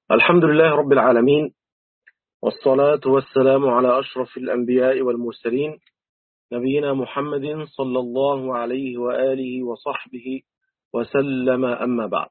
الحمد لله رب العالمين والصلاة والسلام على أشرف الأنبياء والمرسلين نبينا محمد صلى الله عليه وآله وصحبه وسلم أما بعد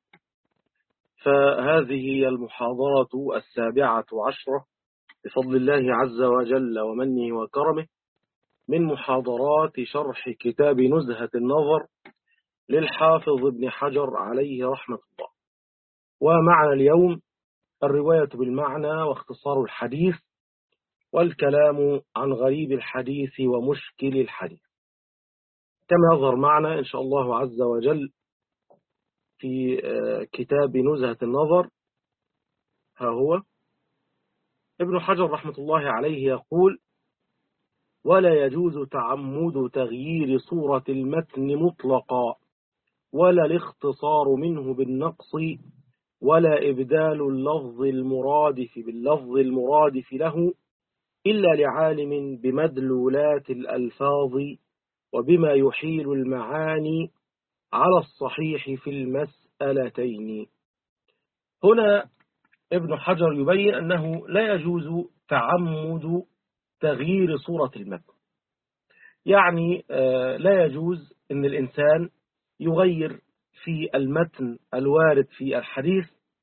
فهذه هي المحاضرة السابعة عشرة بفضل الله عز وجل ومنه وكرمه من محاضرات شرح كتاب نزهة النظر للحافظ ابن حجر عليه رحمة الله ومعنا اليوم الرواية بالمعنى واختصار الحديث والكلام عن غريب الحديث ومشكل الحديث كما يظهر معنا إن شاء الله عز وجل في كتاب نزهة النظر ها هو ابن حجر رحمة الله عليه يقول ولا يجوز تعمد تغيير صورة المتن مطلقا ولا الاختصار منه بالنقص ولا إبدال اللفظ المرادف باللفظ المرادف له إلا لعالم بمدلولات الألفاظ وبما يحيل المعاني على الصحيح في المسألتين هنا ابن حجر يبين أنه لا يجوز تعمد تغيير صورة المتن يعني لا يجوز أن الإنسان يغير في المتن الوارد في الحديث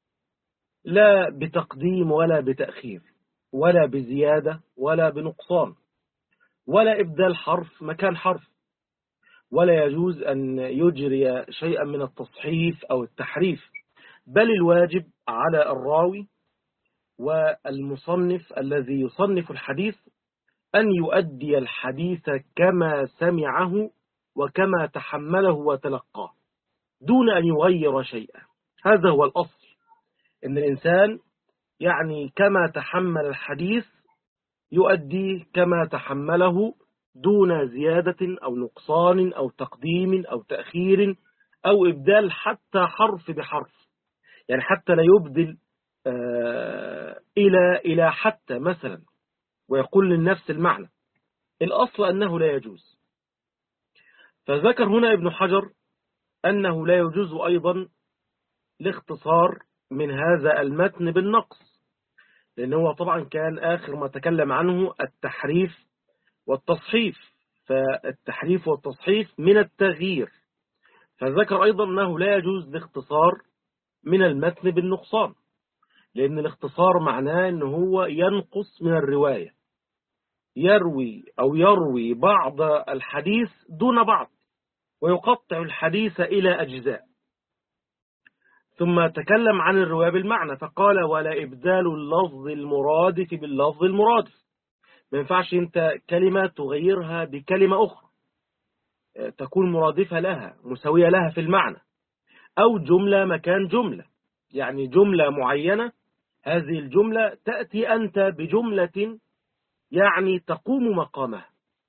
لا بتقديم ولا بتأخير ولا بزيادة ولا بنقصان ولا إبدال حرف مكان حرف ولا يجوز أن يجري شيئا من التصحيف أو التحريف بل الواجب على الراوي والمصنف الذي يصنف الحديث أن يؤدي الحديث كما سمعه وكما تحمله وتلقاه دون أن يغير شيئا هذا هو الأصل إن الإنسان يعني كما تحمل الحديث يؤدي كما تحمله دون زيادة أو نقصان أو تقديم أو تأخير أو إبدال حتى حرف بحرف يعني حتى لا يبدل آه إلى إلى حتى مثلا ويقول للنفس المعنى الأصل أنه لا يجوز فذكر هنا ابن حجر أنه لا يجوز أيضا الاختصار من هذا المتن بالنقص لأنه هو طبعا كان آخر ما تكلم عنه التحريف والتصحيف فالتحريف والتصحيف من التغيير فذكر أيضا أنه لا يجوز الاختصار من المتن بالنقصان لأن الاختصار معناه أنه هو ينقص من الرواية يروي أو يروي بعض الحديث دون بعض ويقطع الحديث إلى أجزاء ثم تكلم عن الرواية بالمعنى فقال ولا إبدال اللفظ المرادف باللفظ المرادف ما ينفعش أنت كلمة تغيرها بكلمة أخرى تكون مرادفة لها مساوية لها في المعنى أو جملة مكان جملة يعني جملة معينة هذه الجملة تأتي أنت بجملة يعني تقوم مقامها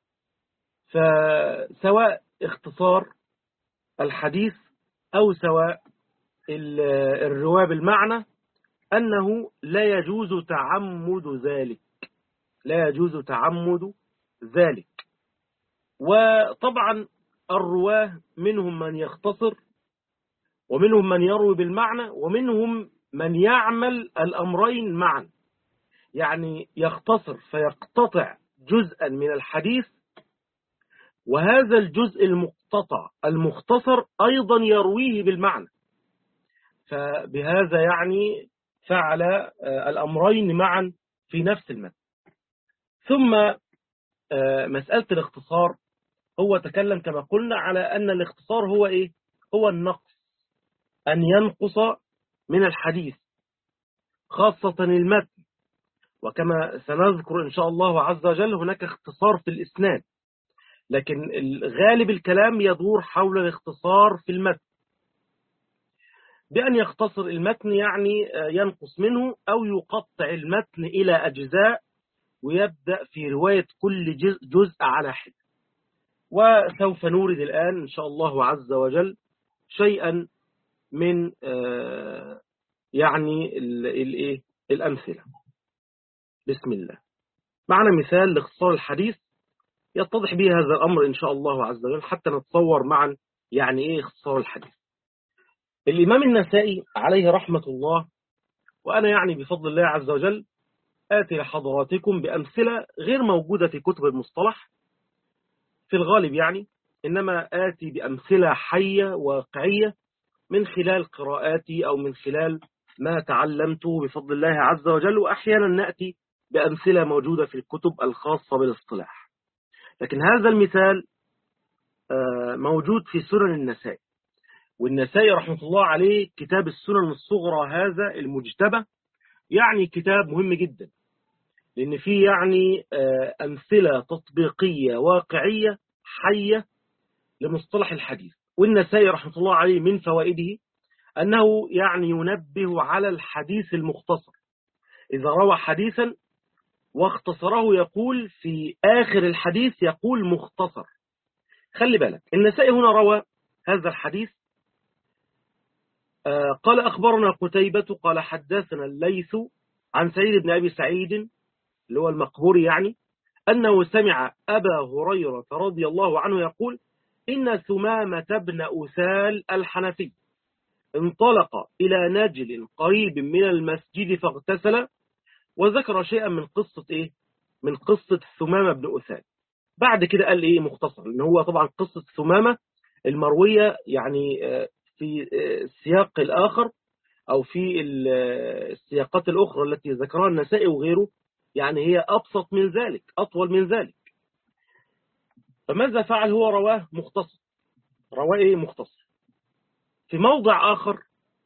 فسواء اختصار الحديث أو سواء الرواية بالمعنى أنه لا يجوز تعمد ذلك لا يجوز تعمد ذلك وطبعا الرواه منهم من يختصر ومنهم من يروي بالمعنى ومنهم من يعمل الأمرين معا يعني يختصر فيقتطع جزءا من الحديث وهذا الجزء المقتطع المختصر أيضا يرويه بالمعنى فبهذا يعني فعل الأمرين معا في نفس المتن ثم مسألة الاختصار هو تكلم كما قلنا على أن الاختصار هو إيه؟ هو النقص أن ينقص من الحديث خاصة المتن وكما سنذكر إن شاء الله عز وجل هناك اختصار في الإسناد لكن غالب الكلام يدور حول الاختصار في المتن بأن يختصر المتن يعني ينقص منه أو يقطع المتن إلى أجزاء ويبدأ في رواية كل جزء على حد وسوف نورد الآن إن شاء الله عز وجل شيئا من يعني الإيه الأمثلة بسم الله معنا مثال لاختصار الحديث يتضح به هذا الأمر إن شاء الله عز وجل حتى نتصور معا يعني إيه اختصار الحديث الإمام النسائي عليه رحمة الله وأنا يعني بفضل الله عز وجل آتي لحضراتكم بأمثلة غير موجودة في كتب المصطلح في الغالب يعني إنما آتي بأمثلة حية واقعية من خلال قراءاتي أو من خلال ما تعلمته بفضل الله عز وجل وأحيانا نأتي بأمثلة موجودة في الكتب الخاصة بالاصطلاح لكن هذا المثال موجود في سنن النسائي والنسائي رحمة الله عليه كتاب السنن الصغرى هذا المجتبى يعني كتاب مهم جدا لأن فيه يعني أمثلة تطبيقية واقعية حية لمصطلح الحديث والنسائي رحمة الله عليه من فوائده أنه يعني ينبه على الحديث المختصر إذا روى حديثا واختصره يقول في آخر الحديث يقول مختصر خلي بالك النسائي هنا روى هذا الحديث قال أخبرنا قتيبة قال حدثنا الليث عن سعيد بن أبي سعيد اللي هو المقبور يعني أنه سمع أبا هريرة رضي الله عنه يقول إن ثمامة بن أسال الحنفي انطلق إلى نجل قريب من المسجد فاغتسل وذكر شيئا من قصة إيه؟ من قصة ثمامة بن أسال بعد كده قال إيه مختصر إن هو طبعا قصة ثمامة المروية يعني في السياق الآخر أو في السياقات الأخرى التي ذكرها النسائي وغيره يعني هي أبسط من ذلك أطول من ذلك فماذا فعل هو رواه مختصر رواه إيه مختصر في موضع آخر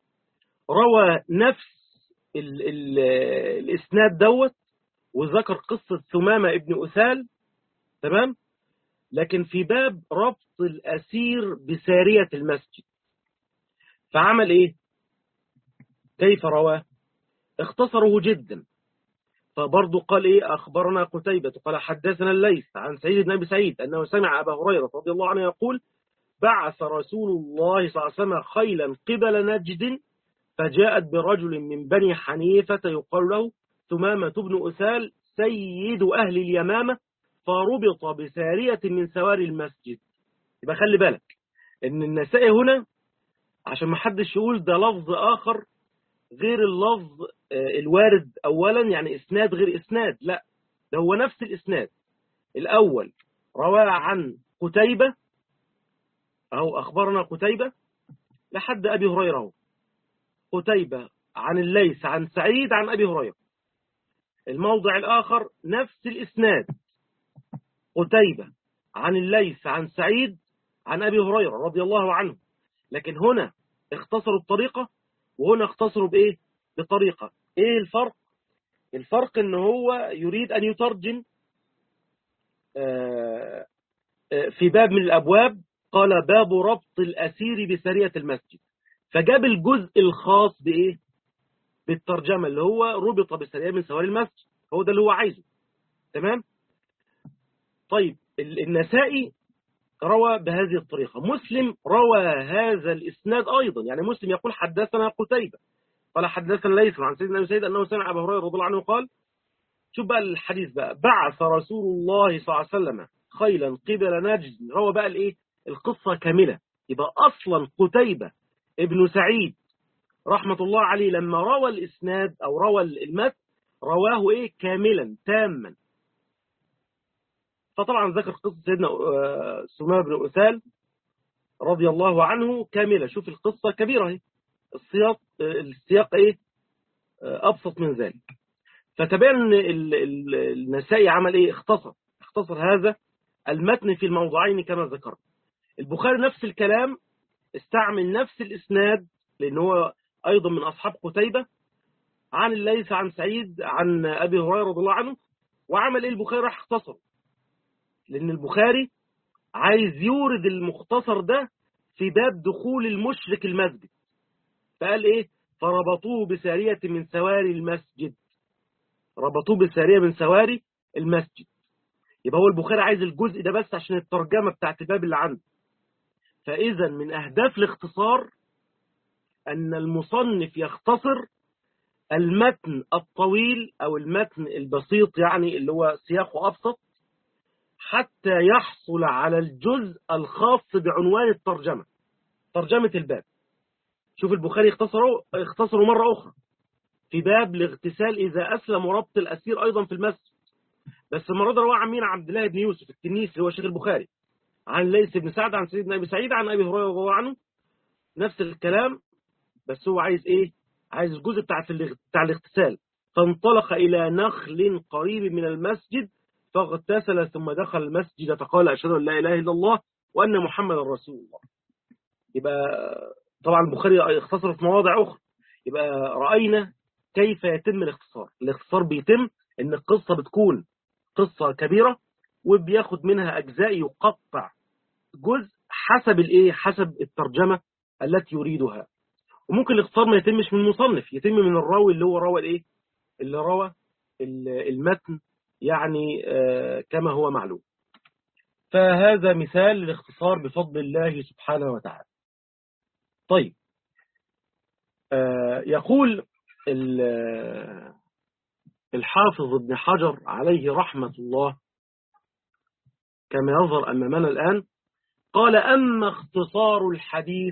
روى نفس ال ال الإسناد دوت وذكر قصة ثمامة ابن أسال تمام لكن في باب ربط الأسير بسارية المسجد فعمل إيه كيف رواه اختصره جدا فبرضه قال إيه أخبرنا قتيبة قال حدثنا الليث عن سعيد بن أبي سعيد أنه سمع أبا هريرة رضي الله عنه يقول بعث رسول الله صلى الله عليه وسلم خيلا قبل نجد فجاءت برجل من بني حنيفة يقال له ثمامة بن أسال سيد أهل اليمامة فربط بسارية من سواري المسجد يبقى خلي بالك ان النسائي هنا عشان ما حدش يقول ده لفظ آخر غير اللفظ الوارد أولا يعني إسناد غير إسناد لا ده هو نفس الإسناد الأول روى عن قتيبة أو أخبرنا قتيبة لحد أبي هريرة قتيبة عن الليث عن سعيد عن أبي هريرة الموضع الآخر نفس الإسناد قتيبة عن الليث عن سعيد عن أبي هريرة رضي الله عنه لكن هنا اختصروا الطريقة وهنا اختصروا بإيه بطريقة إيه الفرق الفرق ان هو يريد أن يترجم في باب من الأبواب قال باب ربط الأسير بسرية المسجد فجاب الجزء الخاص بإيه بالترجمة اللي هو ربط بسرية من سواري المسجد هو ده اللي هو عايزه تمام طيب النسائي روى بهذه الطريقة مسلم روى هذا الإسناد أيضا يعني مسلم يقول حدثنا قتيبة قال حدثنا ليس عن سيدنا أبي سيد أنه سمع أبا هريرة رضي الله عنه قال شوف بقى الحديث بقى بعث رسول الله صلى الله عليه وسلم خيلا قبل نجد روى بقى الايه القصة كاملة يبقى أصلا قتيبة ابن سعيد رحمة الله عليه لما روى الإسناد أو روى المتن رواه إيه كاملا تاما فطبعا ذكر قصة سيدنا سماه بن أسال رضي الله عنه كاملة شوف القصة كبيرة اهي السياق السياق ايه ابسط من ذلك فتبين ان النسائي عمل ايه اختصر اختصر هذا المتن في الموضعين كما ذكرت البخاري نفس الكلام استعمل نفس الاسناد لان هو ايضا من اصحاب قتيبة عن الليث عن سعيد عن ابي هريره رضي الله عنه وعمل ايه البخاري راح اختصر لان البخاري عايز يورد المختصر ده في باب دخول المشرك المسجد فقال ايه فربطوه بسارية من سواري المسجد ربطوه بسارية من سواري المسجد يبقى هو البخاري عايز الجزء ده بس عشان الترجمة بتاعت الباب اللي عنده فإذا من أهداف الاختصار أن المصنف يختصر المتن الطويل أو المتن البسيط يعني اللي هو سياقه أبسط حتى يحصل على الجزء الخاص بعنوان الترجمة ترجمة الباب شوف البخاري اختصره اختصره مرة أخرى في باب الاغتسال إذا أسلم وربط الأسير أيضا في المسجد بس المرة دي رواه عن مين عبد الله بن يوسف التنيسي اللي هو شيخ البخاري عن ليس بن سعد عن سيدنا أبي سعيد عن أبي هريرة رضي الله عنه نفس الكلام بس هو عايز إيه عايز الجزء بتاع بتاع الاغتسال فانطلق إلى نخل قريب من المسجد فاغتسل ثم دخل المسجد فقال أشهد أن لا إله إلا الله وأن محمد رسول الله يبقى طبعا البخاري اختصر في مواضع أخرى يبقى رأينا كيف يتم الاختصار الاختصار بيتم ان القصة بتكون قصة كبيرة وبياخد منها أجزاء يقطع جزء حسب الايه حسب الترجمة التي يريدها وممكن الاختصار ما يتمش من المصنف يتم من الراوي اللي هو روى الايه اللي روى المتن يعني كما هو معلوم فهذا مثال للاختصار بفضل الله سبحانه وتعالى طيب يقول الحافظ ابن حجر عليه رحمة الله كما يظهر أمامنا الآن قال أما اختصار الحديث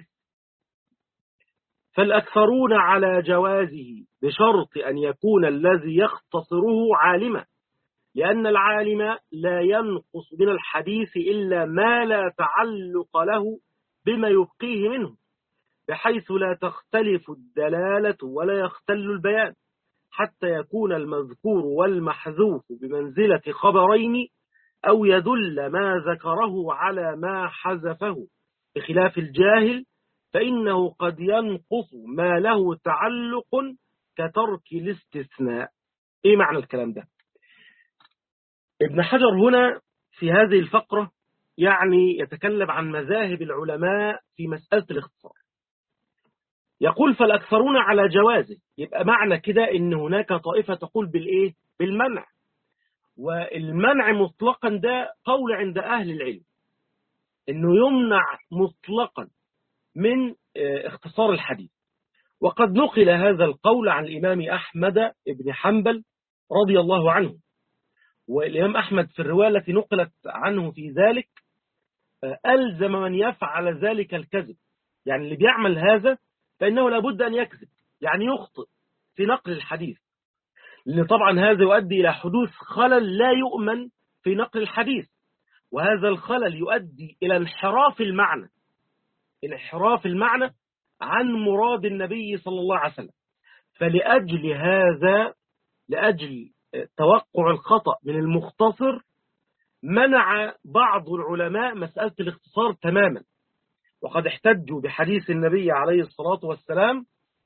فالأكثرون على جوازه بشرط أن يكون الذي يختصره عالما لأن العالم لا ينقص من الحديث إلا ما لا تعلق له بما يبقيه منه بحيث لا تختلف الدلالة ولا يختل البيان حتى يكون المذكور والمحذوف بمنزلة خبرين أو يدل ما ذكره على ما حذفه بخلاف الجاهل فإنه قد ينقص ما له تعلق كترك الاستثناء إيه معنى الكلام ده ابن حجر هنا في هذه الفقرة يعني يتكلم عن مذاهب العلماء في مسألة الاختصار يقول فالأكثرون على جوازه يبقى معنى كده ان هناك طائفة تقول بالإيه بالمنع والمنع مطلقا ده قول عند أهل العلم انه يمنع مطلقا من اختصار الحديث وقد نقل هذا القول عن الإمام أحمد بن حنبل رضي الله عنه والإمام أحمد في الرواية التي نقلت عنه في ذلك ألزم من يفعل ذلك الكذب يعني اللي بيعمل هذا فإنه لابد أن يكذب يعني يخطئ في نقل الحديث لأن طبعا هذا يؤدي إلى حدوث خلل لا يؤمن في نقل الحديث وهذا الخلل يؤدي إلى انحراف المعنى انحراف المعنى عن مراد النبي صلى الله عليه وسلم فلأجل هذا لأجل توقع الخطأ من المختصر منع بعض العلماء مسألة الاختصار تماما وقد احتجوا بحديث النبي عليه الصلاة والسلام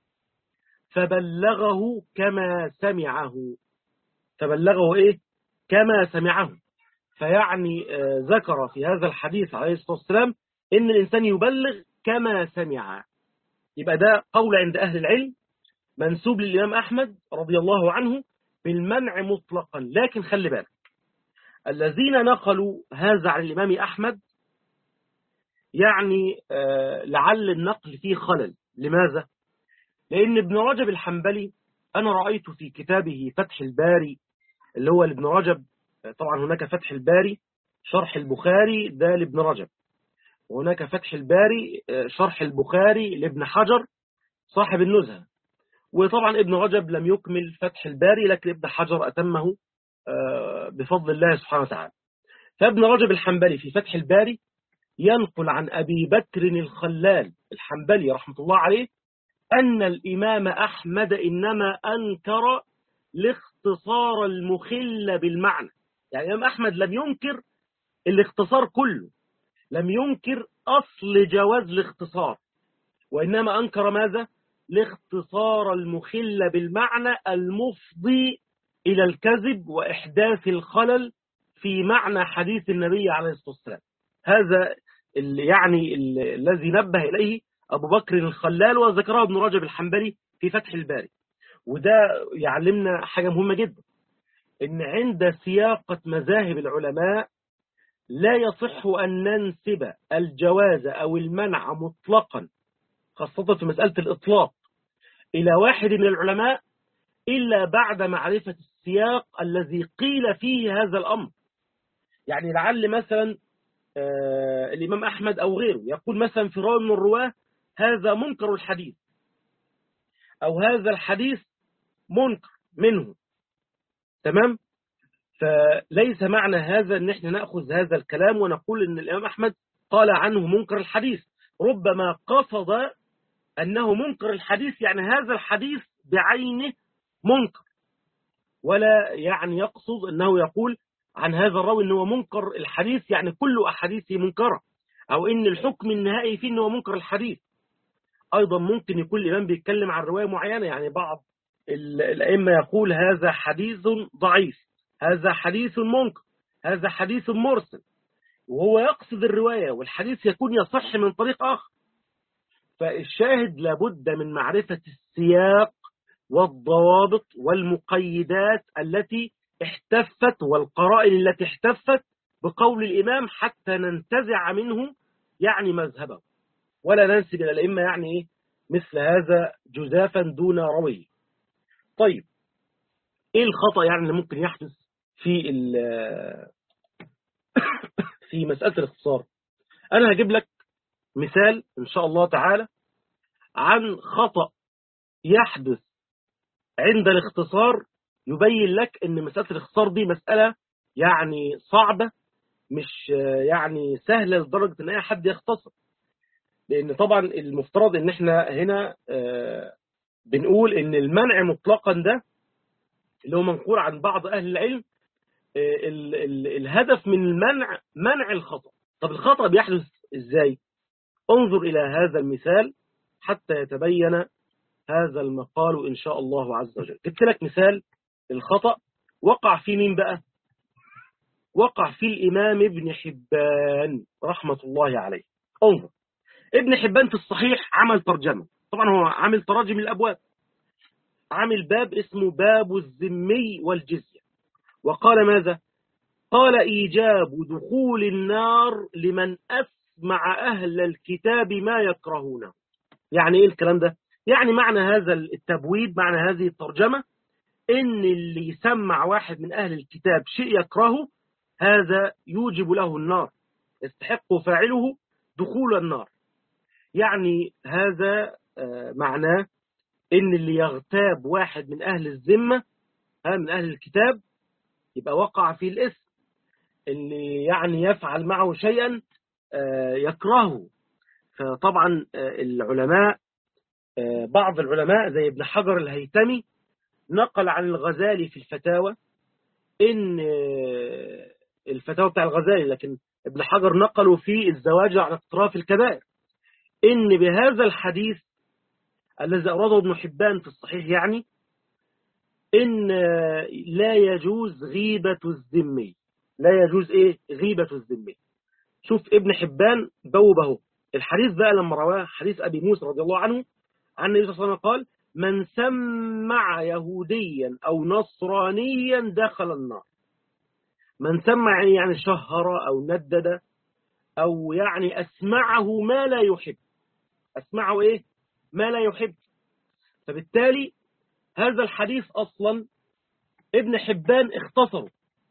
فبلغه كما سمعه فبلغه إيه كما سمعه فيعني ذكر في هذا الحديث عليه الصلاة والسلام إن الإنسان يبلغ كما سمع يبقى ده قول عند أهل العلم منسوب للإمام أحمد رضي الله عنه بالمنع مطلقا لكن خلي بالك الذين نقلوا هذا عن الإمام أحمد يعني آه لعل النقل فيه خلل لماذا؟ لأن ابن رجب الحنبلي أنا رأيت في كتابه فتح الباري اللي هو لابن رجب طبعا هناك فتح الباري شرح البخاري ده لابن رجب وهناك فتح الباري شرح البخاري لابن حجر صاحب النزهة وطبعا ابن رجب لم يكمل فتح الباري لكن ابن حجر أتمه بفضل الله سبحانه وتعالى فابن رجب الحنبلي في فتح الباري ينقل عن أبي بكر الخلال الحنبلي رحمة الله عليه أن الإمام أحمد إنما أنكر الاختصار المخل بالمعنى يعني الإمام أحمد لم ينكر الاختصار كله لم ينكر أصل جواز الاختصار وإنما أنكر ماذا؟ الاختصار المخل بالمعنى المفضي إلى الكذب وإحداث الخلل في معنى حديث النبي عليه الصلاة والسلام هذا يعني الذي نبه إليه أبو بكر الخلال وذكره ابن رجب الحنبلي في فتح الباري وده يعلمنا حاجة مهمة جدا إن عند سياقة مذاهب العلماء لا يصح أن ننسب الجواز أو المنع مطلقا خاصة في مسألة الإطلاق إلى واحد من العلماء إلا بعد معرفة السياق الذي قيل فيه هذا الأمر يعني لعل مثلا آه الإمام أحمد أو غيره يقول مثلا في راوي من الرواه هذا منكر الحديث أو هذا الحديث منكر منه تمام فليس معنى هذا ان احنا نأخذ هذا الكلام ونقول ان الامام احمد قال عنه منكر الحديث ربما قصد انه منكر الحديث يعني هذا الحديث بعينه منكر ولا يعني يقصد انه يقول عن هذا الراوي انه منكر الحديث يعني كل احاديثه منكره او ان الحكم النهائي فيه انه منكر الحديث ايضا ممكن يكون الامام بيتكلم عن روايه معينه يعني بعض الائمه يقول هذا حديث ضعيف هذا حديث منكر هذا حديث مرسل وهو يقصد الروايه والحديث يكون يصح من طريق اخر فالشاهد لابد من معرفه السياق والضوابط والمقيدات التي احتفت والقرائن التي احتفت بقول الإمام حتى ننتزع منه يعني مذهبه ولا ننسب إلى الأئمة يعني إيه مثل هذا جزافا دون روي طيب إيه الخطأ يعني اللي ممكن يحدث في في مسألة الاختصار أنا هجيب لك مثال إن شاء الله تعالى عن خطأ يحدث عند الاختصار يبين لك ان مسألة الاختصار دي مسألة يعني صعبة مش يعني سهلة لدرجة ان اي حد يختصر لان طبعا المفترض ان احنا هنا بنقول ان المنع مطلقا ده اللي هو منقول عن بعض اهل العلم ال ال الهدف من المنع منع الخطأ طب الخطأ بيحدث ازاي انظر الى هذا المثال حتى يتبين هذا المقال إن شاء الله عز وجل جبت لك مثال الخطأ وقع في مين بقى وقع في الإمام ابن حبان رحمة الله عليه انظر ابن حبان في الصحيح عمل ترجمة طبعا هو عامل تراجم الأبواب عامل باب اسمه باب الذمي والجزية وقال ماذا قال إيجاب دخول النار لمن أسمع أهل الكتاب ما يكرهونه يعني إيه الكلام ده يعني معنى هذا التبويب معنى هذه الترجمة إن اللي يسمع واحد من أهل الكتاب شيء يكرهه هذا يوجب له النار يستحق فاعله دخول النار يعني هذا معناه إن اللي يغتاب واحد من أهل الذمة من أهل الكتاب يبقى وقع في الاسم اللي يعني يفعل معه شيئا يكرهه فطبعا العلماء بعض العلماء زي ابن حجر الهيتمي نقل عن الغزالي في الفتاوى إن الفتاوى بتاع الغزالي لكن ابن حجر نقلوا في الزواج عن اقتراف الكبائر إن بهذا الحديث الذي أراده ابن حبان في الصحيح يعني إن لا يجوز غيبة الذمي لا يجوز إيه غيبة الذمي شوف ابن حبان بوبه الحديث بقى لما رواه حديث أبي موسى رضي الله عنه عن النبي صلى الله عليه وسلم قال من سمع يهوديا أو نصرانيا دخل النار من سمع يعني شهر أو ندد أو يعني أسمعه ما لا يحب أسمعه إيه ما لا يحب فبالتالي هذا الحديث أصلا ابن حبان اختصروا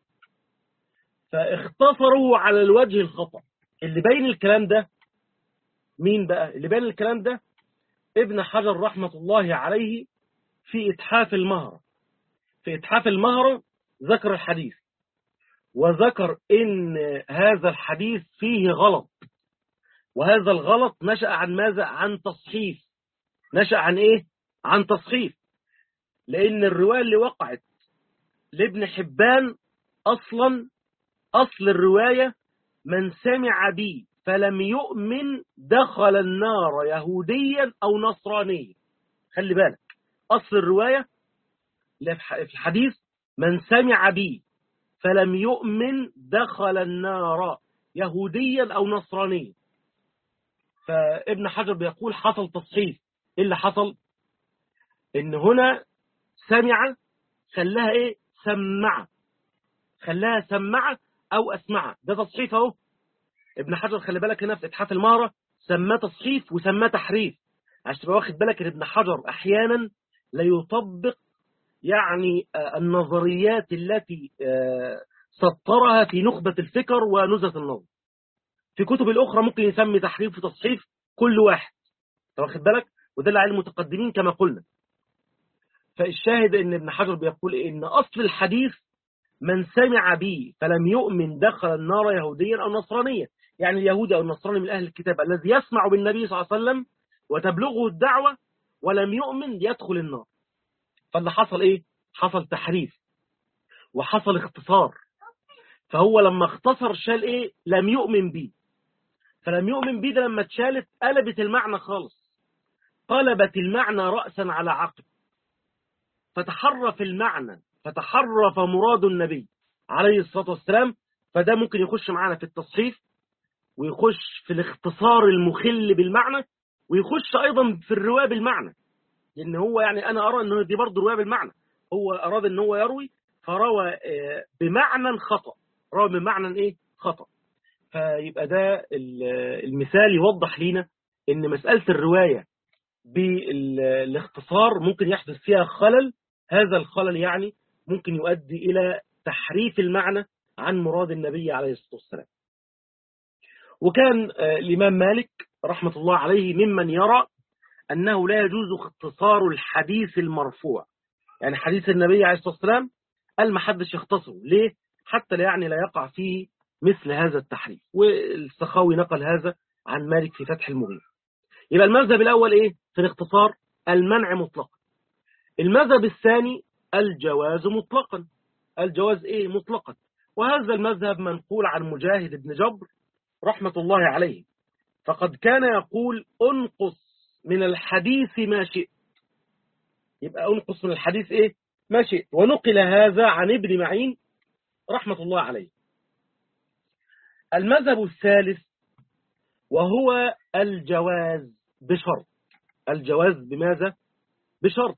فاختصروا على الوجه الخطأ اللي بين الكلام ده مين بقى اللي بين الكلام ده ابن حجر رحمة الله عليه في إتحاف المهرة في إتحاف المهرة ذكر الحديث وذكر إن هذا الحديث فيه غلط وهذا الغلط نشأ عن ماذا عن تصحيف نشأ عن إيه عن تصحيف لأن الرواية اللي وقعت لابن حبان أصلا أصل الرواية من سمع بي فلم يؤمن دخل النار يهوديا أو نصرانيا خلي بالك أصل الرواية في الحديث من سمع بي فلم يؤمن دخل النار يهوديا أو نصرانيا فابن حجر بيقول حصل تصحيف إيه اللي حصل إن هنا سمع خلاها إيه سمع خلاها سمع أو أسمع ده تصحيف أهو ابن حجر خلي بالك هنا في إتحاف المهرة سماه تصحيف وسماه تحريف عشان تبقى واخد بالك ان ابن حجر أحيانا لا يطبق يعني النظريات التي سطرها في نخبة الفكر ونزهة النظر في كتب الأخرى ممكن يسمي تحريف وتصحيف كل واحد واخد بالك وده اللي على المتقدمين كما قلنا فالشاهد ان ابن حجر بيقول إيه؟ ان اصل الحديث من سمع بي فلم يؤمن دخل النار يهوديا او نصرانيا يعني اليهودي او النصراني من اهل الكتاب الذي يسمع بالنبي صلى الله عليه وسلم وتبلغه الدعوة ولم يؤمن يدخل النار فاللي حصل ايه حصل تحريف وحصل اختصار فهو لما اختصر شال ايه لم يؤمن بي فلم يؤمن بي ده لما اتشالت قلبت المعنى خالص قلبت المعنى رأسا على عقب فتحرف المعنى فتحرف مراد النبي عليه الصلاة والسلام فده ممكن يخش معانا في التصحيف ويخش في الاختصار المخل بالمعنى ويخش أيضا في الرواية بالمعنى لأن هو يعني أنا أرى أنه دي برضه رواية بالمعنى هو أراد أن هو يروي فروى بمعنى خطأ روى بمعنى إيه خطأ فيبقى ده المثال يوضح لنا أن مسألة الرواية بالاختصار ممكن يحدث فيها خلل هذا الخلل يعني ممكن يؤدي إلى تحريف المعنى عن مراد النبي عليه الصلاة والسلام وكان الإمام مالك رحمة الله عليه ممن يرى أنه لا يجوز اختصار الحديث المرفوع يعني حديث النبي عليه الصلاة والسلام قال ما حدش يختصره ليه؟ حتى لا يعني لا يقع فيه مثل هذا التحريف والسخاوي نقل هذا عن مالك في فتح المغيث يبقى المذهب الأول إيه؟ في الاختصار المنع مطلقا المذهب الثاني الجواز مطلقا الجواز إيه مطلقا وهذا المذهب منقول عن مجاهد بن جبر رحمة الله عليه فقد كان يقول انقص من الحديث ما شئت يبقى انقص من الحديث ايه ما شئت ونقل هذا عن ابن معين رحمة الله عليه المذهب الثالث وهو الجواز بشرط الجواز بماذا بشرط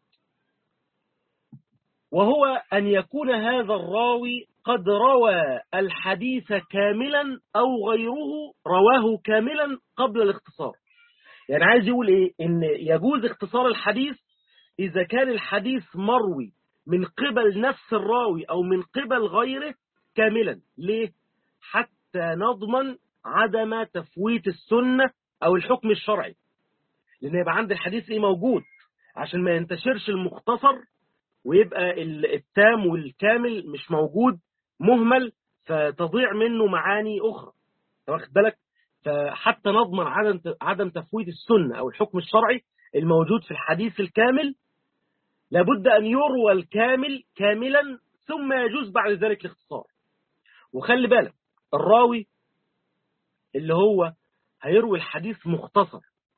وهو أن يكون هذا الراوي قد روى الحديث كاملا أو غيره رواه كاملا قبل الاختصار يعني عايز يقول إيه إن يجوز اختصار الحديث إذا كان الحديث مروي من قبل نفس الراوي أو من قبل غيره كاملا ليه؟ حتى نضمن عدم تفويت السنة أو الحكم الشرعي لأن يبقى عند الحديث إيه موجود عشان ما ينتشرش المختصر ويبقى التام والكامل مش موجود مهمل فتضيع منه معاني أخرى واخد بالك فحتى نضمن عدم عدم تفويت السنة أو الحكم الشرعي الموجود في الحديث الكامل لابد أن يروى الكامل كاملا ثم يجوز بعد ذلك الاختصار وخلي بالك الراوي اللي هو هيروي الحديث مختصر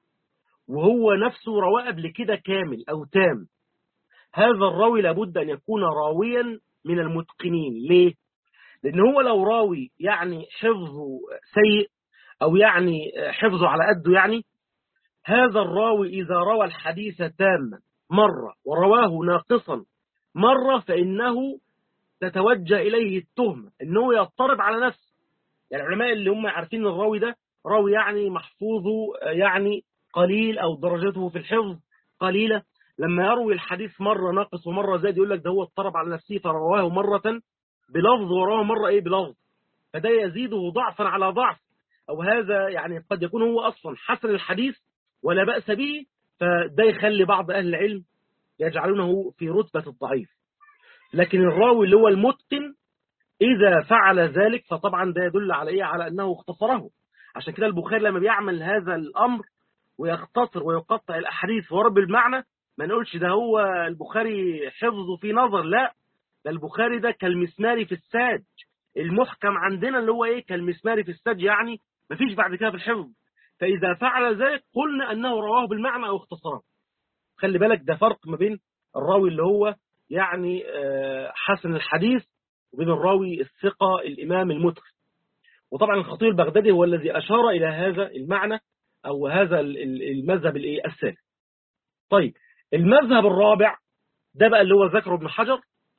وهو نفسه رواه قبل كده كامل أو تام هذا الراوي لابد أن يكون راويا من المتقنين ليه؟ لأن هو لو راوي يعني حفظه سيء أو يعني حفظه على قده يعني هذا الراوي إذا روى الحديث تاما مرة ورواه ناقصا مرة فإنه تتوجه إليه التهمة إنه يضطرب على نفسه يعني العلماء اللي هم عارفين الراوي ده راوي يعني محفوظه يعني قليل أو درجته في الحفظ قليلة لما يروي الحديث مرة ناقص ومرة زاد يقول لك ده هو اضطرب على نفسه فرواه مرة بلفظ ورواه مرة إيه بلفظ فده يزيده ضعفا على ضعف أو هذا يعني قد يكون هو أصلا حسن الحديث ولا بأس به فده يخلي بعض أهل العلم يجعلونه في رتبة الضعيف لكن الراوي اللي هو المتقن إذا فعل ذلك فطبعا ده يدل على إيه على أنه اختصره عشان كده البخاري لما بيعمل هذا الأمر ويختصر ويقطع الأحاديث ورب المعنى ما نقولش ده هو البخاري حفظه في نظر لا ده البخاري ده كالمسمار في الساج المحكم عندنا اللي هو ايه كالمسمار في الساج يعني مفيش بعد كده في الحفظ فإذا فعل ذلك قلنا أنه رواه بالمعنى أو اختصره خلي بالك ده فرق ما بين الراوي اللي هو يعني حسن الحديث وبين الراوي الثقة الإمام المتقن وطبعا الخطيب البغدادي هو الذي أشار إلى هذا المعنى أو هذا المذهب الإيه الثالث طيب المذهب الرابع ده بقى اللي هو ذكره ابن حجر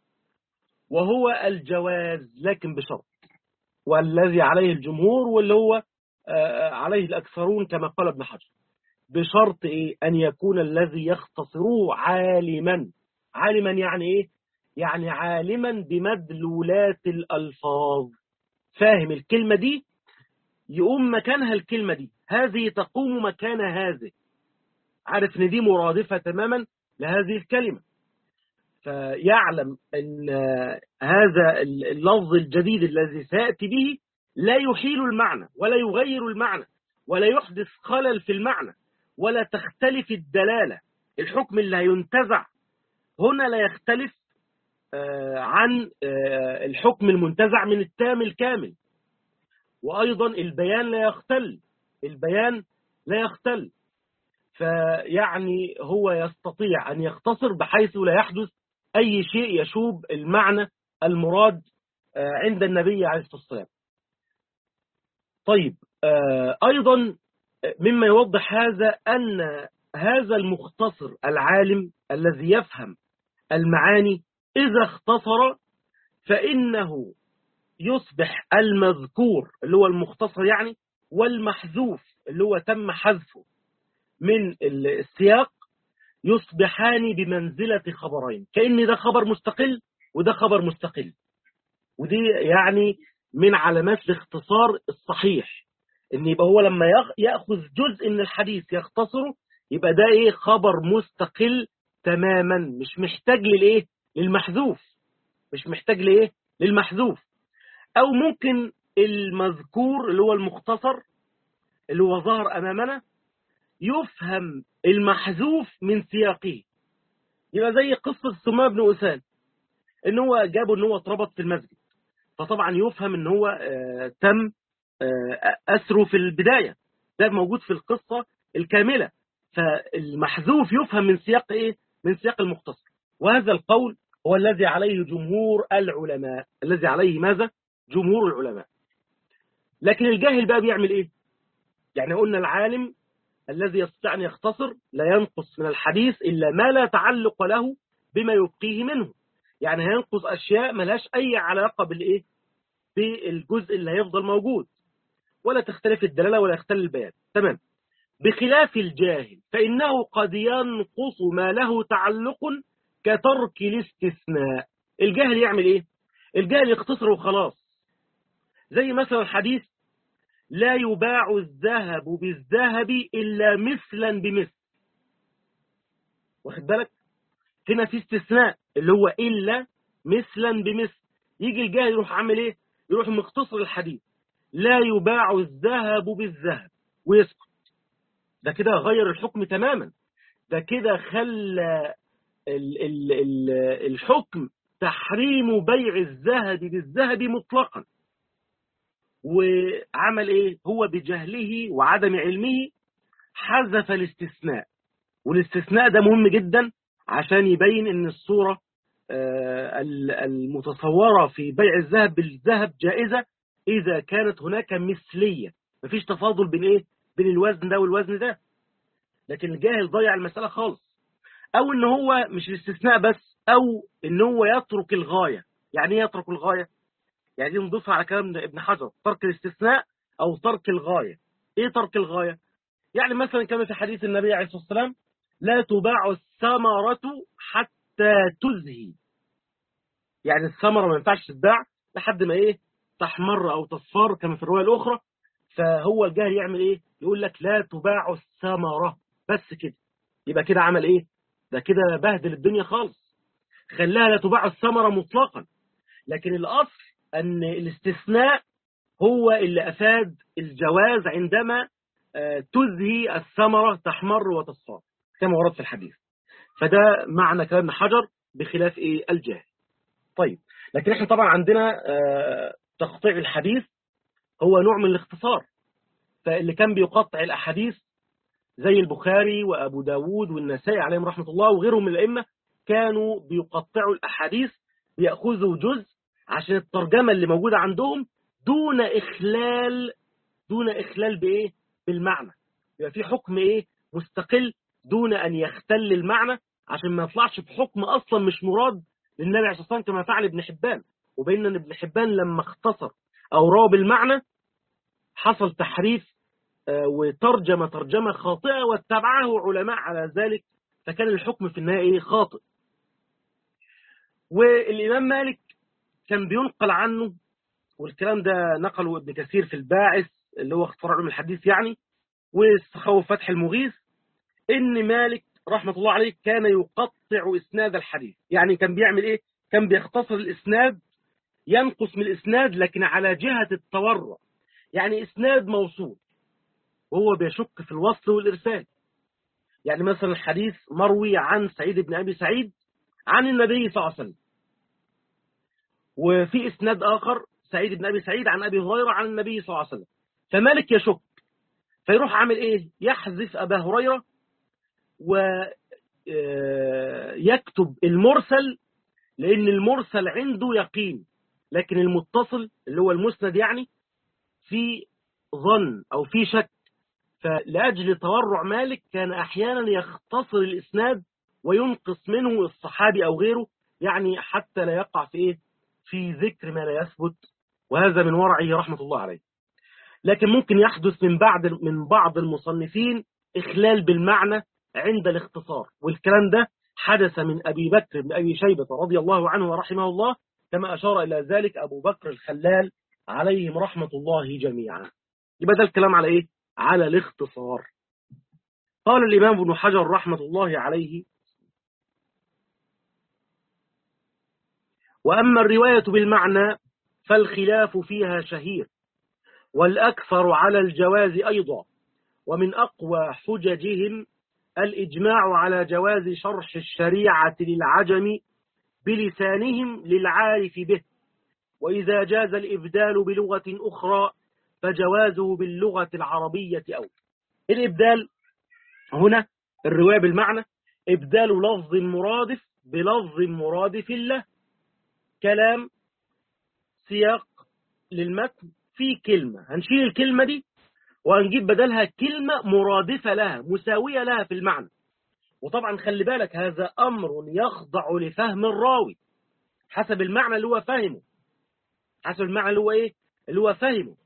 وهو الجواز لكن بشرط والذي عليه الجمهور واللي هو عليه الأكثرون كما قال ابن حجر بشرط إيه أن يكون الذي يختصره عالما عالما يعني إيه يعني عالما بمدلولات الألفاظ فاهم الكلمة دي يقوم مكانها الكلمة دي هذه تقوم مكان هذه عارف ان دي مرادفة تماما لهذه الكلمة فيعلم أن هذا اللفظ الجديد الذي سيأتي به لا يحيل المعنى ولا يغير المعنى ولا يحدث خلل في المعنى ولا تختلف الدلالة الحكم اللي هينتزع هنا لا يختلف عن الحكم المنتزع من التام الكامل وأيضا البيان لا يختل البيان لا يختل فيعني هو يستطيع أن يختصر بحيث لا يحدث أي شيء يشوب المعنى المراد عند النبي عليه الصلاة والسلام طيب أيضا مما يوضح هذا أن هذا المختصر العالم الذي يفهم المعاني إذا اختصر فإنه يصبح المذكور اللي هو المختصر يعني والمحذوف اللي هو تم حذفه من السياق يصبحان بمنزلة خبرين كأن ده خبر مستقل وده خبر مستقل ودي يعني من علامات الاختصار الصحيح ان يبقى هو لما ياخذ جزء من الحديث يختصره يبقى ده ايه خبر مستقل تماما مش محتاج للايه للمحذوف مش محتاج لايه للمحذوف او ممكن المذكور اللي هو المختصر اللي هو ظهر امامنا يفهم المحذوف من سياقه يبقى زي قصة سماء بن أسان ان هو جابوا ان هو اتربط في المسجد فطبعا يفهم ان هو آه تم آه أسره في البداية ده موجود في القصة الكاملة فالمحذوف يفهم من سياق ايه من سياق المختصر وهذا القول هو الذي عليه جمهور العلماء الذي عليه ماذا جمهور العلماء لكن الجاهل بقى بيعمل ايه يعني قلنا العالم الذي يستطيع أن يختصر لا ينقص من الحديث إلا ما لا تعلق له بما يبقيه منه يعني هينقص أشياء ملهاش أي علاقة بالإيه بالجزء اللي هيفضل موجود ولا تختلف الدلالة ولا يختل البيان تمام بخلاف الجاهل فإنه قد ينقص ما له تعلق كترك الاستثناء الجاهل يعمل إيه الجاهل يختصر وخلاص زي مثلا الحديث لا يباع الذهب بالذهب إلا مثلا بمثل واخد بالك هنا في استثناء اللي هو إلا مثلا بمثل يجي الجاهل يروح عامل إيه يروح مختصر الحديث لا يباع الذهب بالذهب ويسكت ده كده غير الحكم تماما ده كده خلى ال ال ال الحكم تحريم بيع الذهب بالذهب مطلقا وعمل ايه هو بجهله وعدم علمه حذف الاستثناء والاستثناء ده مهم جدا عشان يبين ان الصورة المتصورة في بيع الذهب بالذهب جائزة اذا كانت هناك مثلية مفيش تفاضل بين ايه بين الوزن ده والوزن ده لكن الجاهل ضيع المسألة خالص او ان هو مش الاستثناء بس او ان هو يترك الغاية يعني ايه يترك الغاية يعني دي نضيفها على كلام ابن حجر ترك الاستثناء أو ترك الغاية إيه ترك الغاية؟ يعني مثلا كما في حديث النبي عليه الصلاة والسلام لا تباع الثمرة حتى تزهي يعني الثمرة ما ينفعش تتباع لحد ما إيه تحمر أو تصفر كما في الرواية الأخرى فهو الجاهل يعمل إيه؟ يقول لك لا تباع الثمرة بس كده يبقى كده عمل إيه؟ ده كده بهدل الدنيا خالص خلاها لا تباع الثمرة مطلقا لكن الأصل أن الاستثناء هو اللي أفاد الجواز عندما تزهي الثمرة تحمر وتصفر كما ورد في الحديث فده معنى كلام حجر بخلاف إيه الجاهل طيب لكن احنا طبعا عندنا تقطيع الحديث هو نوع من الاختصار فاللي كان بيقطع الأحاديث زي البخاري وأبو داود والنسائي عليهم رحمة الله وغيرهم من الأئمة كانوا بيقطعوا الأحاديث بيأخذوا جزء عشان الترجمة اللي موجودة عندهم دون إخلال دون إخلال بإيه بالمعنى يبقى في حكم إيه مستقل دون أن يختل المعنى عشان ما يطلعش بحكم أصلا مش مراد للنبي عليه الصلاة والسلام كما فعل ابن حبان وبين أن ابن حبان لما اختصر أو روى بالمعنى حصل تحريف وترجمة ترجمة خاطئة واتبعه علماء على ذلك فكان الحكم في النهاية إيه خاطئ والإمام مالك كان بينقل عنه والكلام ده نقله ابن كثير في الباعث اللي هو اختراع علم الحديث يعني والسخاوي فتح المغيث ان مالك رحمة الله عليه كان يقطع إسناد الحديث يعني كان بيعمل إيه كان بيختصر الإسناد ينقص من الإسناد لكن على جهة التورع يعني إسناد موصول وهو بيشك في الوصل والإرسال يعني مثلا الحديث مروي عن سعيد بن أبي سعيد عن النبي صلى الله عليه وسلم وفي إسناد آخر سعيد بن أبي سعيد عن أبي هريرة عن النبي صلى الله عليه وسلم فمالك يشك فيروح عامل إيه يحذف أبا هريرة ويكتب المرسل لأن المرسل عنده يقين لكن المتصل اللي هو المسند يعني في ظن أو في شك فلأجل تورع مالك كان أحيانا يختصر الإسناد وينقص منه الصحابي أو غيره يعني حتى لا يقع في إيه في ذكر ما لا يثبت وهذا من ورعه رحمة الله عليه لكن ممكن يحدث من بعض من بعض المصنفين إخلال بالمعنى عند الاختصار والكلام ده حدث من أبي بكر بن أبي شيبة رضي الله عنه ورحمه الله كما أشار إلى ذلك أبو بكر الخلال عليهم رحمة الله جميعا يبقى ده الكلام على إيه؟ على الاختصار قال الإمام ابن حجر رحمة الله عليه وأما الرواية بالمعنى فالخلاف فيها شهير والأكثر على الجواز أيضا ومن أقوى حججهم الإجماع على جواز شرح الشريعة للعجم بلسانهم للعارف به وإذا جاز الإبدال بلغة أخرى فجوازه باللغة العربية أو الإبدال هنا الرواية بالمعنى إبدال لفظ مرادف بلفظ مرادف له كلام سياق للمتن في كلمة هنشيل الكلمة دي وهنجيب بدلها كلمة مرادفة لها مساوية لها في المعنى وطبعا خلي بالك هذا أمر يخضع لفهم الراوي حسب المعنى اللي هو فاهمه حسب المعنى اللي هو إيه اللي هو فاهمه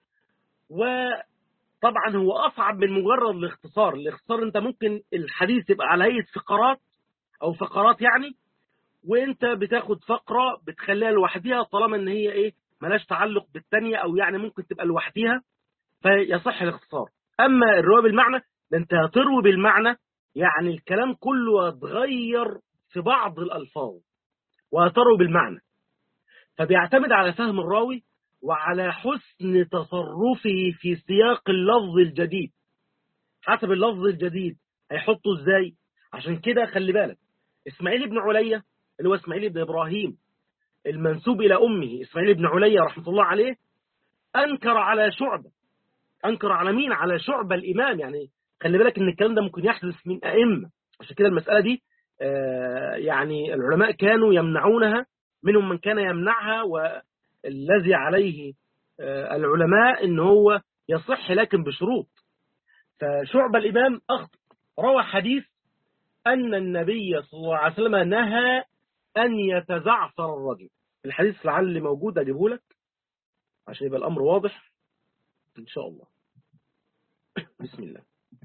وطبعا هو أصعب من مجرد الاختصار الاختصار أنت ممكن الحديث يبقى على هيئة فقرات أو فقرات يعني وانت بتاخد فقرة بتخليها لوحدها طالما ان هي ايه ملاش تعلق بالتانية او يعني ممكن تبقى لوحدها فيصح الاختصار اما الرواية بالمعنى ده انت هتروي بالمعنى يعني الكلام كله هتغير في بعض الالفاظ وهتروي بالمعنى فبيعتمد على فهم الراوي وعلى حسن تصرفه في سياق اللفظ الجديد حسب اللفظ الجديد هيحطه ازاي عشان كده خلي بالك اسماعيل بن علية اللي هو اسماعيل بن إبراهيم المنسوب إلى أمه إسماعيل بن علية رحمة الله عليه أنكر على شعبة أنكر على مين على شعبة الإمام يعني خلي بالك إن الكلام ده ممكن يحدث من أئمة عشان كده المسألة دي آه يعني العلماء كانوا يمنعونها منهم من كان يمنعها والذي عليه آه العلماء إن هو يصح لكن بشروط فشعبة الإمام أخطأ روى حديث أن النبي صلى الله عليه وسلم نهى أن يتزعفر الرجل الحديث لعل موجود أجيبه لك عشان يبقى الأمر واضح إن شاء الله بسم الله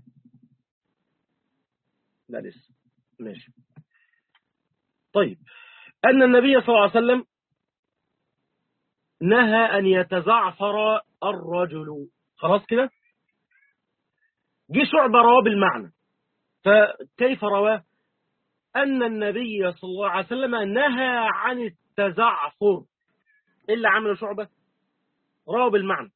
لا لسه ماشي طيب أن النبي صلى الله عليه وسلم نهى أن يتزعفر الرجل خلاص كده جه شعبة رواه بالمعنى فكيف رواه أن النبي صلى الله عليه وسلم نهى عن التزعفر إلا عمله شعبة رواه بالمعنى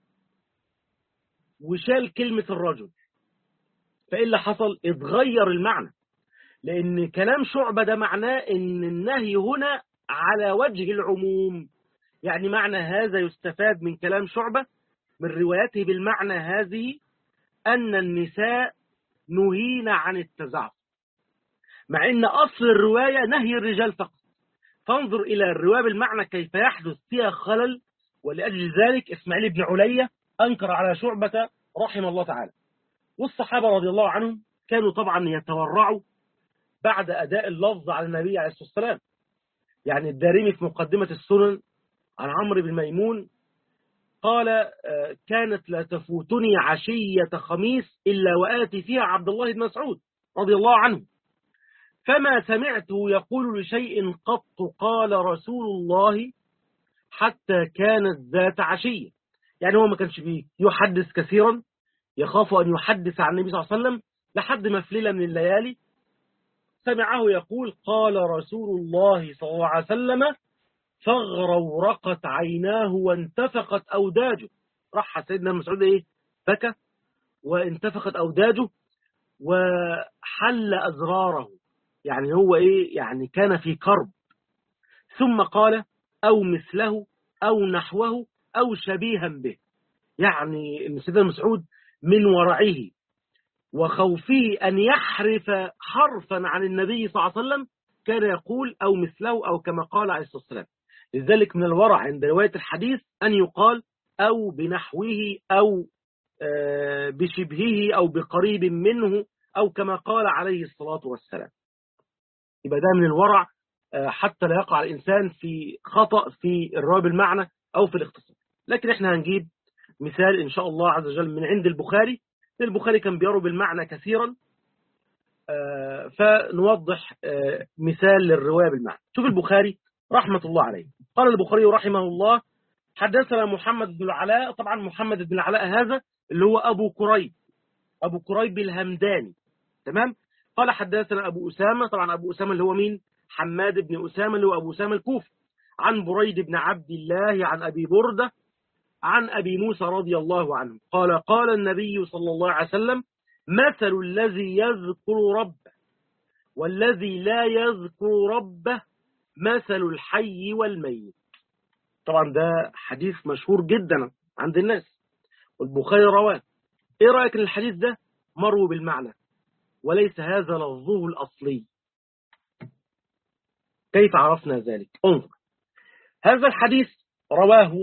وشال كلمة الرجل فإيه اللي حصل اتغير المعنى لأن كلام شعبة ده معناه أن النهي هنا على وجه العموم يعني معنى هذا يستفاد من كلام شعبة من روايته بالمعنى هذه أن النساء نهينا عن التزعفر مع أن أصل الرواية نهي الرجال فقط فانظر إلى الرواية بالمعنى كيف يحدث فيها خلل ولأجل ذلك إسماعيل بن علية أنكر على شعبة رحمه الله تعالى والصحابة رضي الله عنهم كانوا طبعا يتورعوا بعد أداء اللفظ على النبي عليه الصلاة والسلام يعني الدارمي في مقدمة السنن عن عمرو بن ميمون قال كانت لا تفوتني عشية خميس إلا وآتي فيها عبد الله بن مسعود رضي الله عنه فما سمعته يقول لشيء قط قال رسول الله حتى كانت ذات عشية يعني هو ما كانش فيه يحدث كثيرا يخاف أن يحدث عن النبي صلى الله عليه وسلم لحد ما في ليلة من الليالي سمعه يقول قال رسول الله صلى الله عليه وسلم فاغرورقت عيناه وانتفقت أوداجه راح سيدنا مسعود إيه بكى وانتفخت أوداجه وحل أزراره يعني هو إيه يعني كان في كرب ثم قال أو مثله أو نحوه أو شبيها به يعني إن سيدنا مسعود من ورعه وخوفه أن يحرف حرفا عن النبي صلى الله عليه وسلم كان يقول أو مثله أو كما قال عليه الصلاة والسلام لذلك من الورع عند رواية الحديث أن يقال أو بنحوه أو بشبهه أو بقريب منه أو كما قال عليه الصلاة والسلام يبقى ده من الورع حتى لا يقع الإنسان في خطأ في الرواب المعنى أو في الاختصار لكن احنا هنجيب مثال إن شاء الله عز وجل من عند البخاري البخاري كان بيروي بالمعنى كثيرا فنوضح مثال للرواية بالمعنى شوف البخاري رحمة الله عليه قال البخاري رحمه الله حدثنا محمد بن العلاء طبعا محمد بن العلاء هذا اللي هو أبو كريب أبو كريب الهمداني تمام قال حدثنا أبو أسامة طبعا أبو أسامة اللي هو مين حماد بن أسامة اللي هو أبو أسامة الكوفي عن بريد بن عبد الله عن أبي بردة عن أبي موسى رضي الله عنه قال قال النبي صلى الله عليه وسلم مثل الذي يذكر ربه والذي لا يذكر ربه مثل الحي والميت طبعا ده حديث مشهور جدا عند الناس والبخاري رواه ايه رأيك ان الحديث ده مروي بالمعنى وليس هذا لفظه الأصلي كيف عرفنا ذلك انظر هذا الحديث رواه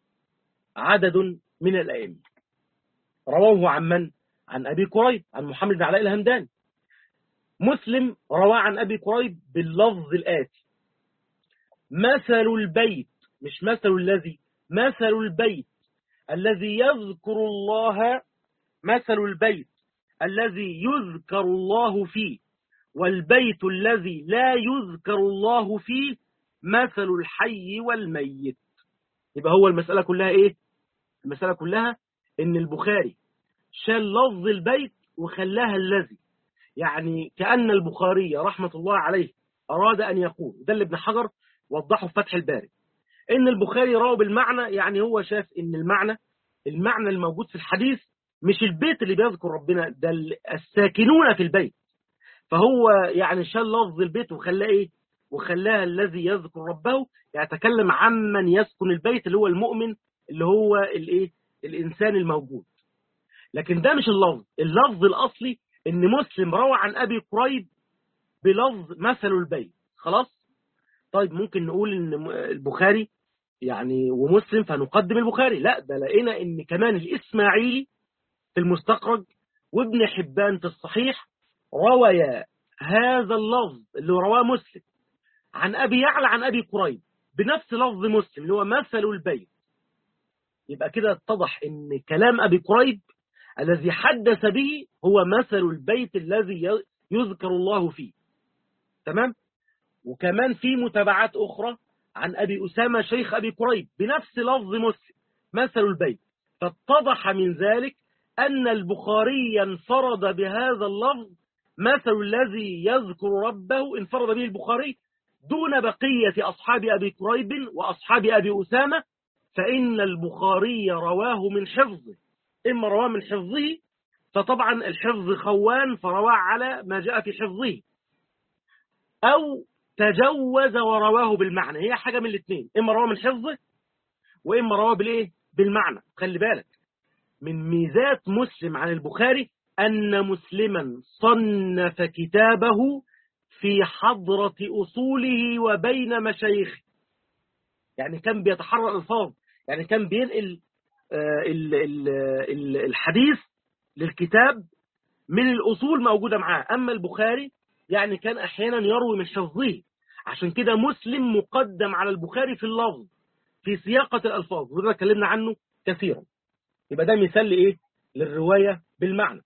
عدد من الأئمة رواه عن من؟ عن أبي كريب عن محمد بن علاء الهمداني مسلم رواه عن أبي كريب باللفظ الآتي مثل البيت مش مثل الذي مثل البيت الذي يذكر الله مثل البيت الذي يذكر الله فيه والبيت الذي لا يذكر الله فيه مثل الحي والميت يبقى هو المسألة كلها ايه المسألة كلها ان البخاري شال لفظ البيت وخلاها الذي يعني كأن البخاري رحمة الله عليه أراد أن يقول ده اللي ابن حجر وضحه في فتح الباري ان البخاري روى بالمعنى يعني هو شاف ان المعنى المعنى الموجود في الحديث مش البيت اللي بيذكر ربنا ده الساكنون في البيت فهو يعني شال لفظ البيت وخلاه ايه وخلاها الذي يذكر ربه يتكلم عمن يسكن البيت اللي هو المؤمن اللي هو الايه الانسان الموجود لكن ده مش اللفظ اللفظ الاصلي ان مسلم روى عن ابي قريب بلفظ مثل البيت خلاص طيب ممكن نقول ان البخاري يعني ومسلم فنقدم البخاري لا ده لقينا ان كمان الاسماعيلي في المستخرج وابن حبان في الصحيح روي هذا اللفظ اللي رواه مسلم عن ابي يعلى عن ابي قريب بنفس لفظ مسلم اللي هو مثل البيت يبقى كده اتضح ان كلام ابي قريب الذي حدث به هو مثل البيت الذي يذكر الله فيه تمام وكمان في متابعات أخرى عن أبي أسامة شيخ أبي قريب بنفس لفظ مسلم مثل البيت فاتضح من ذلك أن البخاري انفرد بهذا اللفظ مثل الذي يذكر ربه انفرد به البخاري دون بقية أصحاب أبي قريب وأصحاب أبي أسامة فإن البخاري رواه من حفظه إما رواه من حفظه فطبعا الحفظ خوان فرواه على ما جاء في حفظه أو تجوز ورواه بالمعنى هي حاجة من الاثنين إما رواه من حفظه وإما رواه بالإيه بالمعنى خلي بالك من ميزات مسلم عن البخاري أن مسلما صنف كتابه في حضرة أصوله وبين مشايخه يعني كان بيتحرى الألفاظ يعني كان بينقل ال ال ال الحديث للكتاب من الأصول موجودة معاه أما البخاري يعني كان أحيانا يروي من حفظه عشان كده مسلم مقدم على البخاري في اللفظ في سياقة الألفاظ وده اتكلمنا عنه كثيرا يبقى ده مثال لإيه للرواية بالمعنى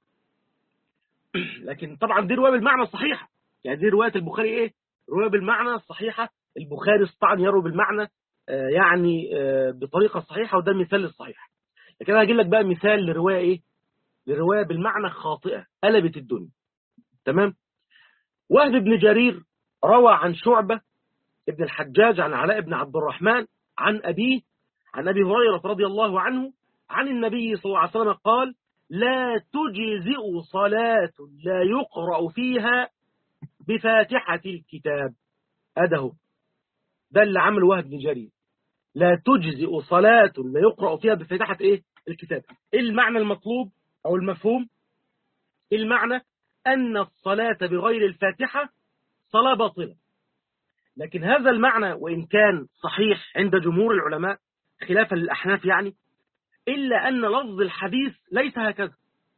لكن طبعا دي رواية بالمعنى الصحيحة يعني دي رواية البخاري إيه رواية بالمعنى الصحيحة البخاري استطاع أن يروي بالمعنى آه يعني آه بطريقة صحيحة وده المثال الصحيح لكن أنا هجيب لك بقى مثال لرواية إيه لرواية بالمعنى خاطئة قلبت الدنيا تمام وهب بن جرير روى عن شعبة ابن الحجاج عن علاء بن عبد الرحمن عن أبيه عن أبي هريرة رضي الله عنه عن النبي صلى الله عليه وسلم قال لا تجزئ صلاة لا يقرأ فيها بفاتحة الكتاب أده ده اللي عمل وهب بن جرير لا تجزئ صلاة لا يقرأ فيها بفاتحة إيه الكتاب إيه المعنى المطلوب أو المفهوم إيه المعنى أن الصلاة بغير الفاتحة صلاة باطلة لكن هذا المعنى وإن كان صحيح عند جمهور العلماء خلافا للأحناف يعني إلا أن لفظ الحديث ليس هكذا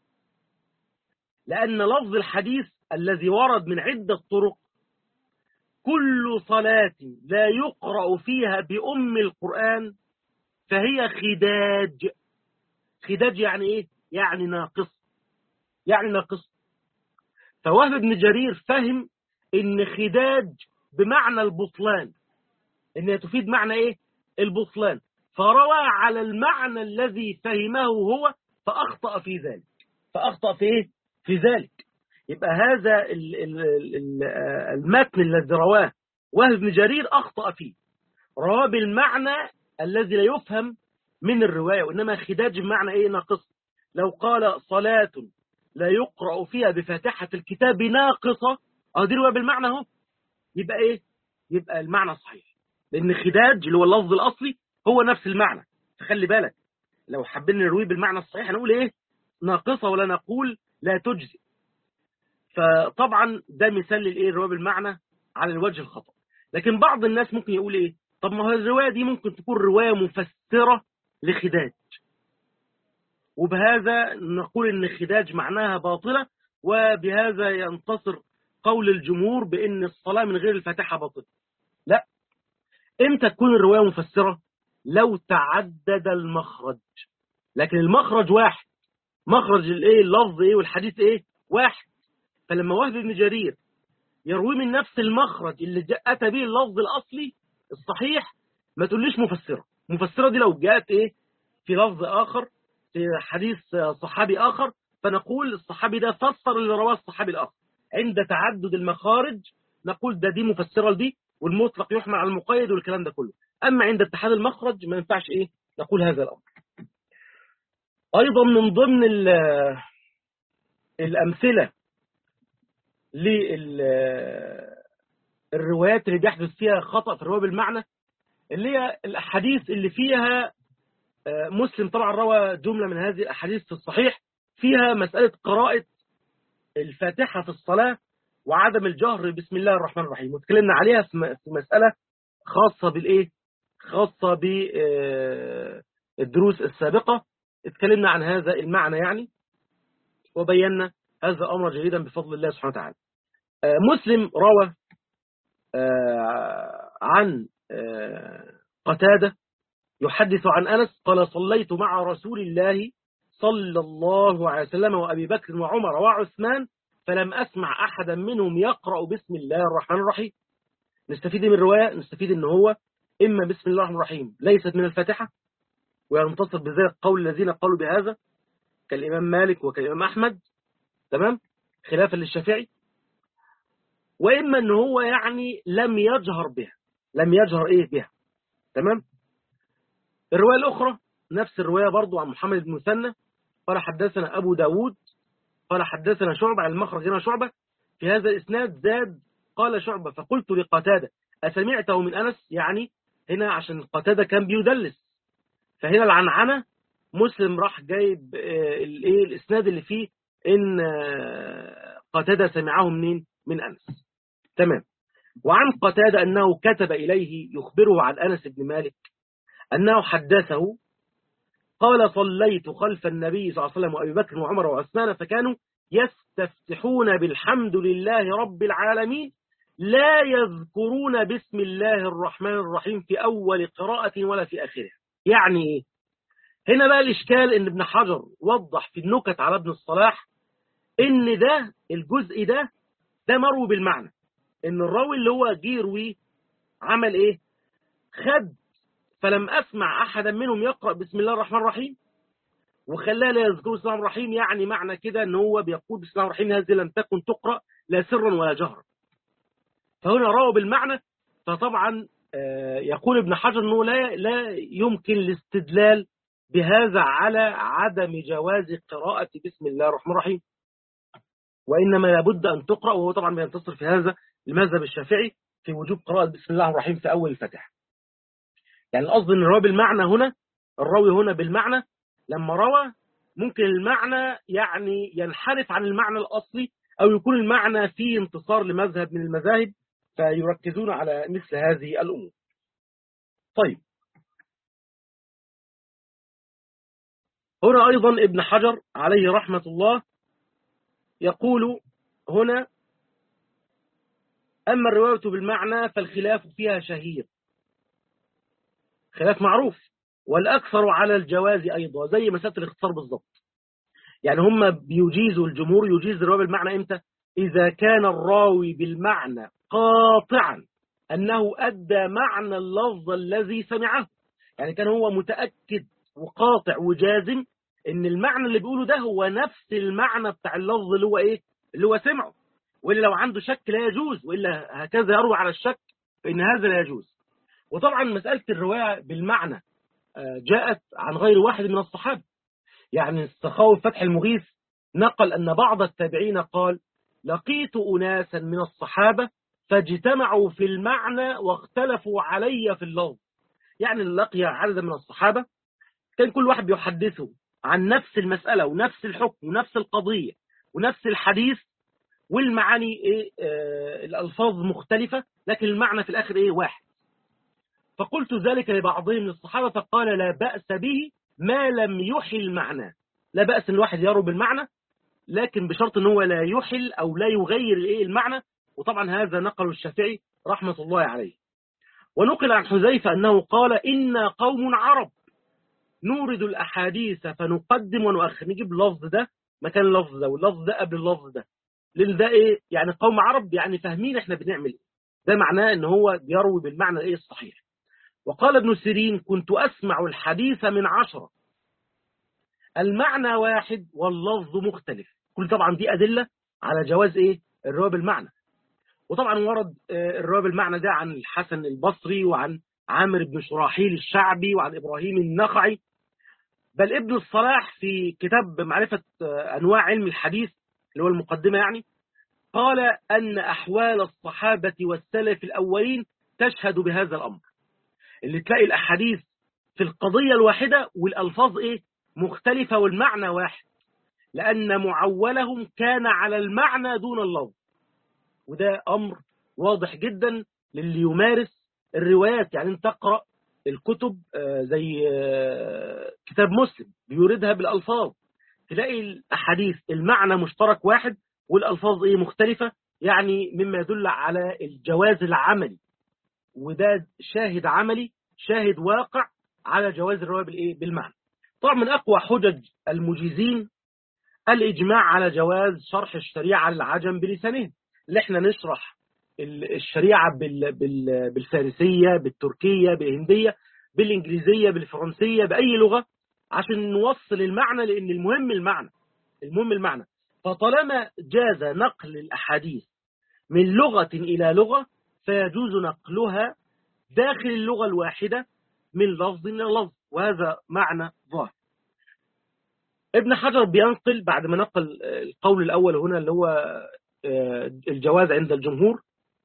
لأن لفظ الحديث الذي ورد من عدة طرق كل صلاة لا يقرأ فيها بأم القرآن فهي خداج خداج يعني إيه؟ يعني ناقص يعني ناقص فوهب بن جرير فهم إن خداج بمعنى البطلان إنها تفيد معنى إيه؟ البطلان فروى على المعنى الذي فهمه هو فأخطأ في ذلك فأخطأ في إيه؟ في ذلك يبقى هذا المتن الذي رواه وهب بن جرير أخطأ فيه رواه بالمعنى الذي لا يفهم من الرواية وإنما خداج بمعنى إيه ناقص لو قال صلاة لا يقرأ فيها بفاتحة الكتاب ناقصة أو دي رواية بالمعنى اهو يبقى إيه يبقى المعنى صحيح لأن خداج اللي هو اللفظ الأصلي هو نفس المعنى فخلي بالك لو حبينا نرويه بالمعنى الصحيح هنقول إيه ناقصة ولا نقول لا تجزي فطبعا ده مثال للايه الروايه بالمعنى على الوجه الخطا لكن بعض الناس ممكن يقول ايه طب ما هو الروايه دي ممكن تكون روايه مفسره لخداج وبهذا نقول ان خداج معناها باطله وبهذا ينتصر قول الجمهور بان الصلاه من غير الفاتحه باطله لا امتى تكون الروايه مفسره لو تعدد المخرج لكن المخرج واحد مخرج الايه اللفظ ايه والحديث ايه واحد فلما وهب بن جرير يروي من نفس المخرج اللي أتى به اللفظ الأصلي الصحيح ما تقوليش مفسرة مفسرة دي لو جاءت إيه في لفظ آخر في حديث صحابي آخر فنقول الصحابي ده فسر اللي رواه الصحابي الآخر عند تعدد المخارج نقول ده دي مفسرة لدي والمطلق يحمل على المقيد والكلام ده كله أما عند اتحاد المخرج ما ينفعش إيه نقول هذا الأمر أيضا من ضمن الأمثلة للروايات اللي بيحدث فيها خطأ في الرواية بالمعنى اللي هي الأحاديث اللي فيها مسلم طبعا روى جملة من هذه الأحاديث في الصحيح فيها مسألة قراءة الفاتحة في الصلاة وعدم الجهر بسم الله الرحمن الرحيم وتكلمنا عليها في مسألة خاصة بالإيه خاصة بالدروس السابقة اتكلمنا عن هذا المعنى يعني وبينا هذا أمر جيدا بفضل الله سبحانه وتعالى مسلم روى عن قتادة يحدث عن أنس قال صليت مع رسول الله صلى الله عليه وسلم وأبي بكر وعمر وعثمان فلم أسمع أحدا منهم يقرأ بسم الله الرحمن الرحيم نستفيد من الرواية نستفيد أنه هو إما بسم الله الرحمن الرحيم ليست من الفاتحة وينتصر بذلك قول الذين قالوا بهذا كالإمام مالك وكالإمام أحمد تمام خلافا للشافعي وإما أنه هو يعني لم يجهر بها لم يجهر إيه بها تمام الرواية الأخرى نفس الرواية برضو عن محمد بن مثنى قال حدثنا أبو داود قال حدثنا شعبة على المخرج هنا شعبة في هذا الإسناد زاد قال شعبة فقلت لقتادة أسمعته من أنس يعني هنا عشان قتادة كان بيدلس فهنا العنعنة مسلم راح جايب الايه الاسناد اللي فيه ان قتادة سمعه منين من أنس تمام وعن قتادة أنه كتب إليه يخبره عن أنس بن مالك أنه حدثه قال صليت خلف النبي صلى الله عليه وسلم وأبي بكر وعمر وعثمان فكانوا يستفتحون بالحمد لله رب العالمين لا يذكرون بسم الله الرحمن الرحيم في أول قراءة ولا في آخرها يعني إيه هنا بقى الإشكال إن ابن حجر وضح في النكت على ابن الصلاح إن ده الجزء ده ده مروي بالمعنى إن الراوي اللي هو جه يرويه عمل إيه خد فلم أسمع أحدا منهم يقرأ بسم الله الرحمن الرحيم وخلاه لا يذكر بسم الله الرحمن الرحيم يعني معنى كده إن هو بيقول بسم الله الرحمن الرحيم هذه لم تكن تقرأ لا سرا ولا جهرا فهنا روى بالمعنى فطبعا يقول ابن حجر أنه لا, لا يمكن الاستدلال بهذا على عدم جواز قراءة بسم الله الرحمن الرحيم وإنما لابد أن تقرأ وهو طبعا بينتصر في هذا المذهب الشافعي في وجوب قراءة بسم الله الرحيم في أول الفتح يعني القصد أن الراوي بالمعنى هنا الراوي هنا بالمعنى لما روى ممكن المعنى يعني ينحرف عن المعنى الأصلي أو يكون المعنى فيه انتصار لمذهب من المذاهب فيركزون على مثل هذه الأمور طيب هنا أيضا ابن حجر عليه رحمة الله يقول هنا أما الرواية بالمعنى فالخلاف فيها شهير خلاف معروف والأكثر على الجواز أيضا زي مسألة الاختصار بالضبط يعني هم بيجيزوا الجمهور يجيز الرواية بالمعنى إمتى إذا كان الراوي بالمعنى قاطعا أنه أدى معنى اللفظ الذي سمعه يعني كان هو متأكد وقاطع وجازم ان المعنى اللي بيقوله ده هو نفس المعنى بتاع اللفظ اللي هو ايه اللي هو سمعه واللي لو عنده شك لا يجوز والا هكذا يروي على الشك فان هذا لا يجوز وطبعا مسألة الرواية بالمعنى جاءت عن غير واحد من الصحابة يعني السخاوي فتح المغيث نقل أن بعض التابعين قال لقيت أناسا من الصحابة فاجتمعوا في المعنى واختلفوا علي في اللفظ يعني لقي عدد من الصحابة كان كل واحد بيحدثه عن نفس المسألة ونفس الحكم ونفس القضية ونفس الحديث والمعاني إيه آه الألفاظ مختلفة لكن المعنى في الآخر إيه واحد فقلت ذلك لبعضهم من الصحابة فقال لا بأس به ما لم يحل معناه لا بأس أن الواحد يروا بالمعنى لكن بشرط أنه هو لا يحل أو لا يغير الإيه المعنى وطبعا هذا نقل الشافعي رحمة الله عليه ونقل عن حذيفة أنه قال إنا قوم عرب نورد الأحاديث فنقدم ونؤخر نجيب اللفظ ده مكان اللفظ ده واللفظ ده قبل اللفظ ده لأن ده إيه يعني قوم عرب يعني فاهمين إحنا بنعمل إيه ده معناه إن هو بيروي بالمعنى الإيه الصحيح وقال ابن سيرين كنت أسمع الحديث من عشرة المعنى واحد واللفظ مختلف كل طبعا دي أدلة على جواز إيه الرواية بالمعنى وطبعا ورد الرواية بالمعنى ده عن الحسن البصري وعن عامر بن شراحيل الشعبي وعن إبراهيم النخعي بل ابن الصلاح في كتاب معرفة أنواع علم الحديث اللي هو المقدمة يعني قال أن أحوال الصحابة والسلف الأولين تشهد بهذا الأمر اللي تلاقي الأحاديث في القضية الواحدة والألفاظ إيه مختلفة والمعنى واحد لأن معولهم كان على المعنى دون اللفظ وده أمر واضح جدا للي يمارس الروايات يعني انت تقرأ الكتب زي كتاب مسلم بيوردها بالألفاظ تلاقي الأحاديث المعنى مشترك واحد والألفاظ إيه مختلفة يعني مما يدل على الجواز العملي وده شاهد عملي شاهد واقع على جواز الرواية بالإيه بالمعنى طبعا من أقوى حجج المجيزين الإجماع على جواز شرح الشريعة للعجم بلسانهم اللي احنا نشرح الشريعة بالفارسية بالتركية بالهندية بالإنجليزية بالفرنسية بأي لغة عشان نوصل المعنى لأن المهم المعنى المهم المعنى فطالما جاز نقل الأحاديث من لغة إلى لغة فيجوز نقلها داخل اللغة الواحدة من لفظ إلى لفظ وهذا معنى ظاهر ابن حجر بينقل بعد ما نقل القول الأول هنا اللي هو الجواز عند الجمهور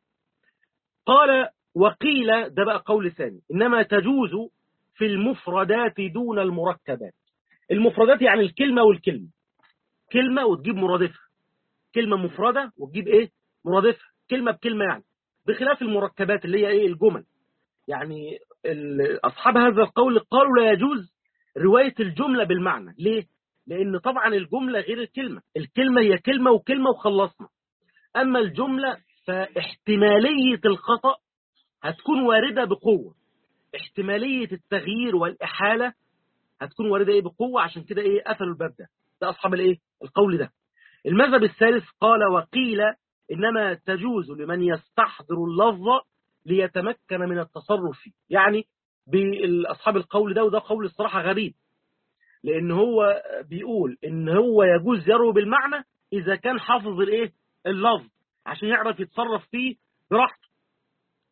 قال وقيل ده بقى قول ثاني إنما تجوز في المفردات دون المركبات المفردات يعني الكلمة والكلمة كلمة وتجيب مرادفها كلمة مفردة وتجيب ايه مرادفها كلمة بكلمة يعني بخلاف المركبات اللي هي ايه الجمل يعني أصحاب هذا القول قالوا لا يجوز رواية الجملة بالمعنى ليه؟ لأن طبعا الجملة غير الكلمة الكلمة هي كلمة وكلمة وخلصنا أما الجملة فاحتمالية الخطأ هتكون واردة بقوة احتمالية التغيير والإحالة هتكون واردة إيه بقوة عشان كده إيه قفلوا الباب ده ده أصحاب الإيه القول ده المذهب الثالث قال وقيل إنما تجوز لمن يستحضر اللفظ ليتمكن من التصرف فيه يعني بأصحاب القول ده وده قول الصراحة غريب لأن هو بيقول إن هو يجوز يروي بالمعنى إذا كان حافظ الإيه اللفظ عشان يعرف يتصرف فيه براحته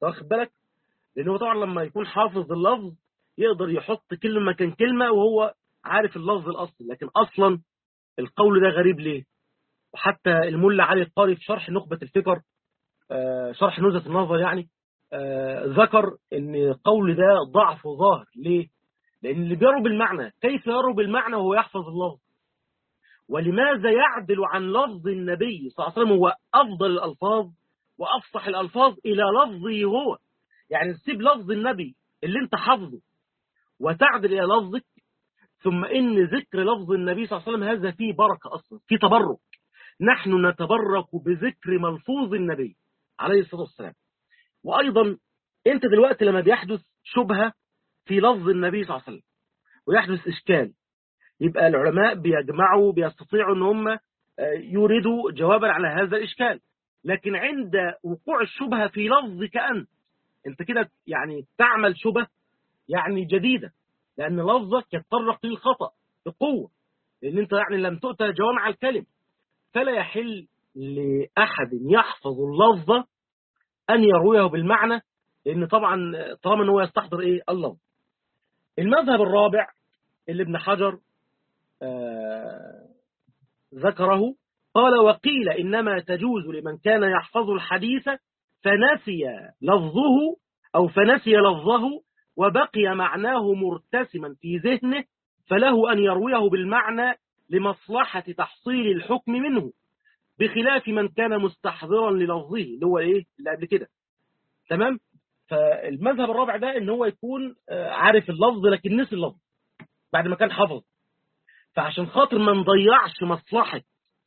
واخد بالك لان هو طبعا لما يكون حافظ اللفظ يقدر يحط كلمه مكان كلمه وهو عارف اللفظ الاصلي لكن اصلا القول ده غريب ليه وحتى الملا علي القاري في شرح نخبه الفكر آه، شرح نزهه النظر يعني آه، ذكر ان القول ده ضعف ظاهر ليه لان اللي بيروا بالمعنى كيف يروا بالمعنى وهو يحفظ اللفظ ولماذا يعدل عن لفظ النبي صلى الله عليه وسلم هو افضل الالفاظ وافصح الالفاظ الى لفظه هو يعني تسيب لفظ النبي اللي انت حافظه وتعدل الى لفظك ثم ان ذكر لفظ النبي صلى الله عليه وسلم هذا فيه بركه اصلا فيه تبرك نحن نتبرك بذكر ملفوظ النبي عليه الصلاه والسلام وايضا انت دلوقتي لما بيحدث شبهه في لفظ النبي صلى الله عليه وسلم ويحدث اشكال يبقى العلماء بيجمعوا بيستطيعوا ان هم يوردوا جوابا على هذا الاشكال لكن عند وقوع الشبهه في لفظك انت انت كده يعني تعمل شبه يعني جديده لان لفظك يتطرق للخطا بقوه لان انت يعني لم تؤتى جوامع الكلم فلا يحل لاحد يحفظ اللفظ ان يرويه بالمعنى لان طبعا طالما ان هو يستحضر ايه اللفظ المذهب الرابع اللي ابن حجر آه ذكره قال وقيل إنما تجوز لمن كان يحفظ الحديث فنسي لفظه أو فنسي لفظه وبقي معناه مرتسما في ذهنه فله أن يرويه بالمعنى لمصلحة تحصيل الحكم منه بخلاف من كان مستحضرا للفظه اللي هو إيه اللي قبل كده تمام فالمذهب الرابع ده ان هو يكون عارف اللفظ لكن نسي اللفظ بعد ما كان حفظ فعشان خاطر ما نضيعش مصلحة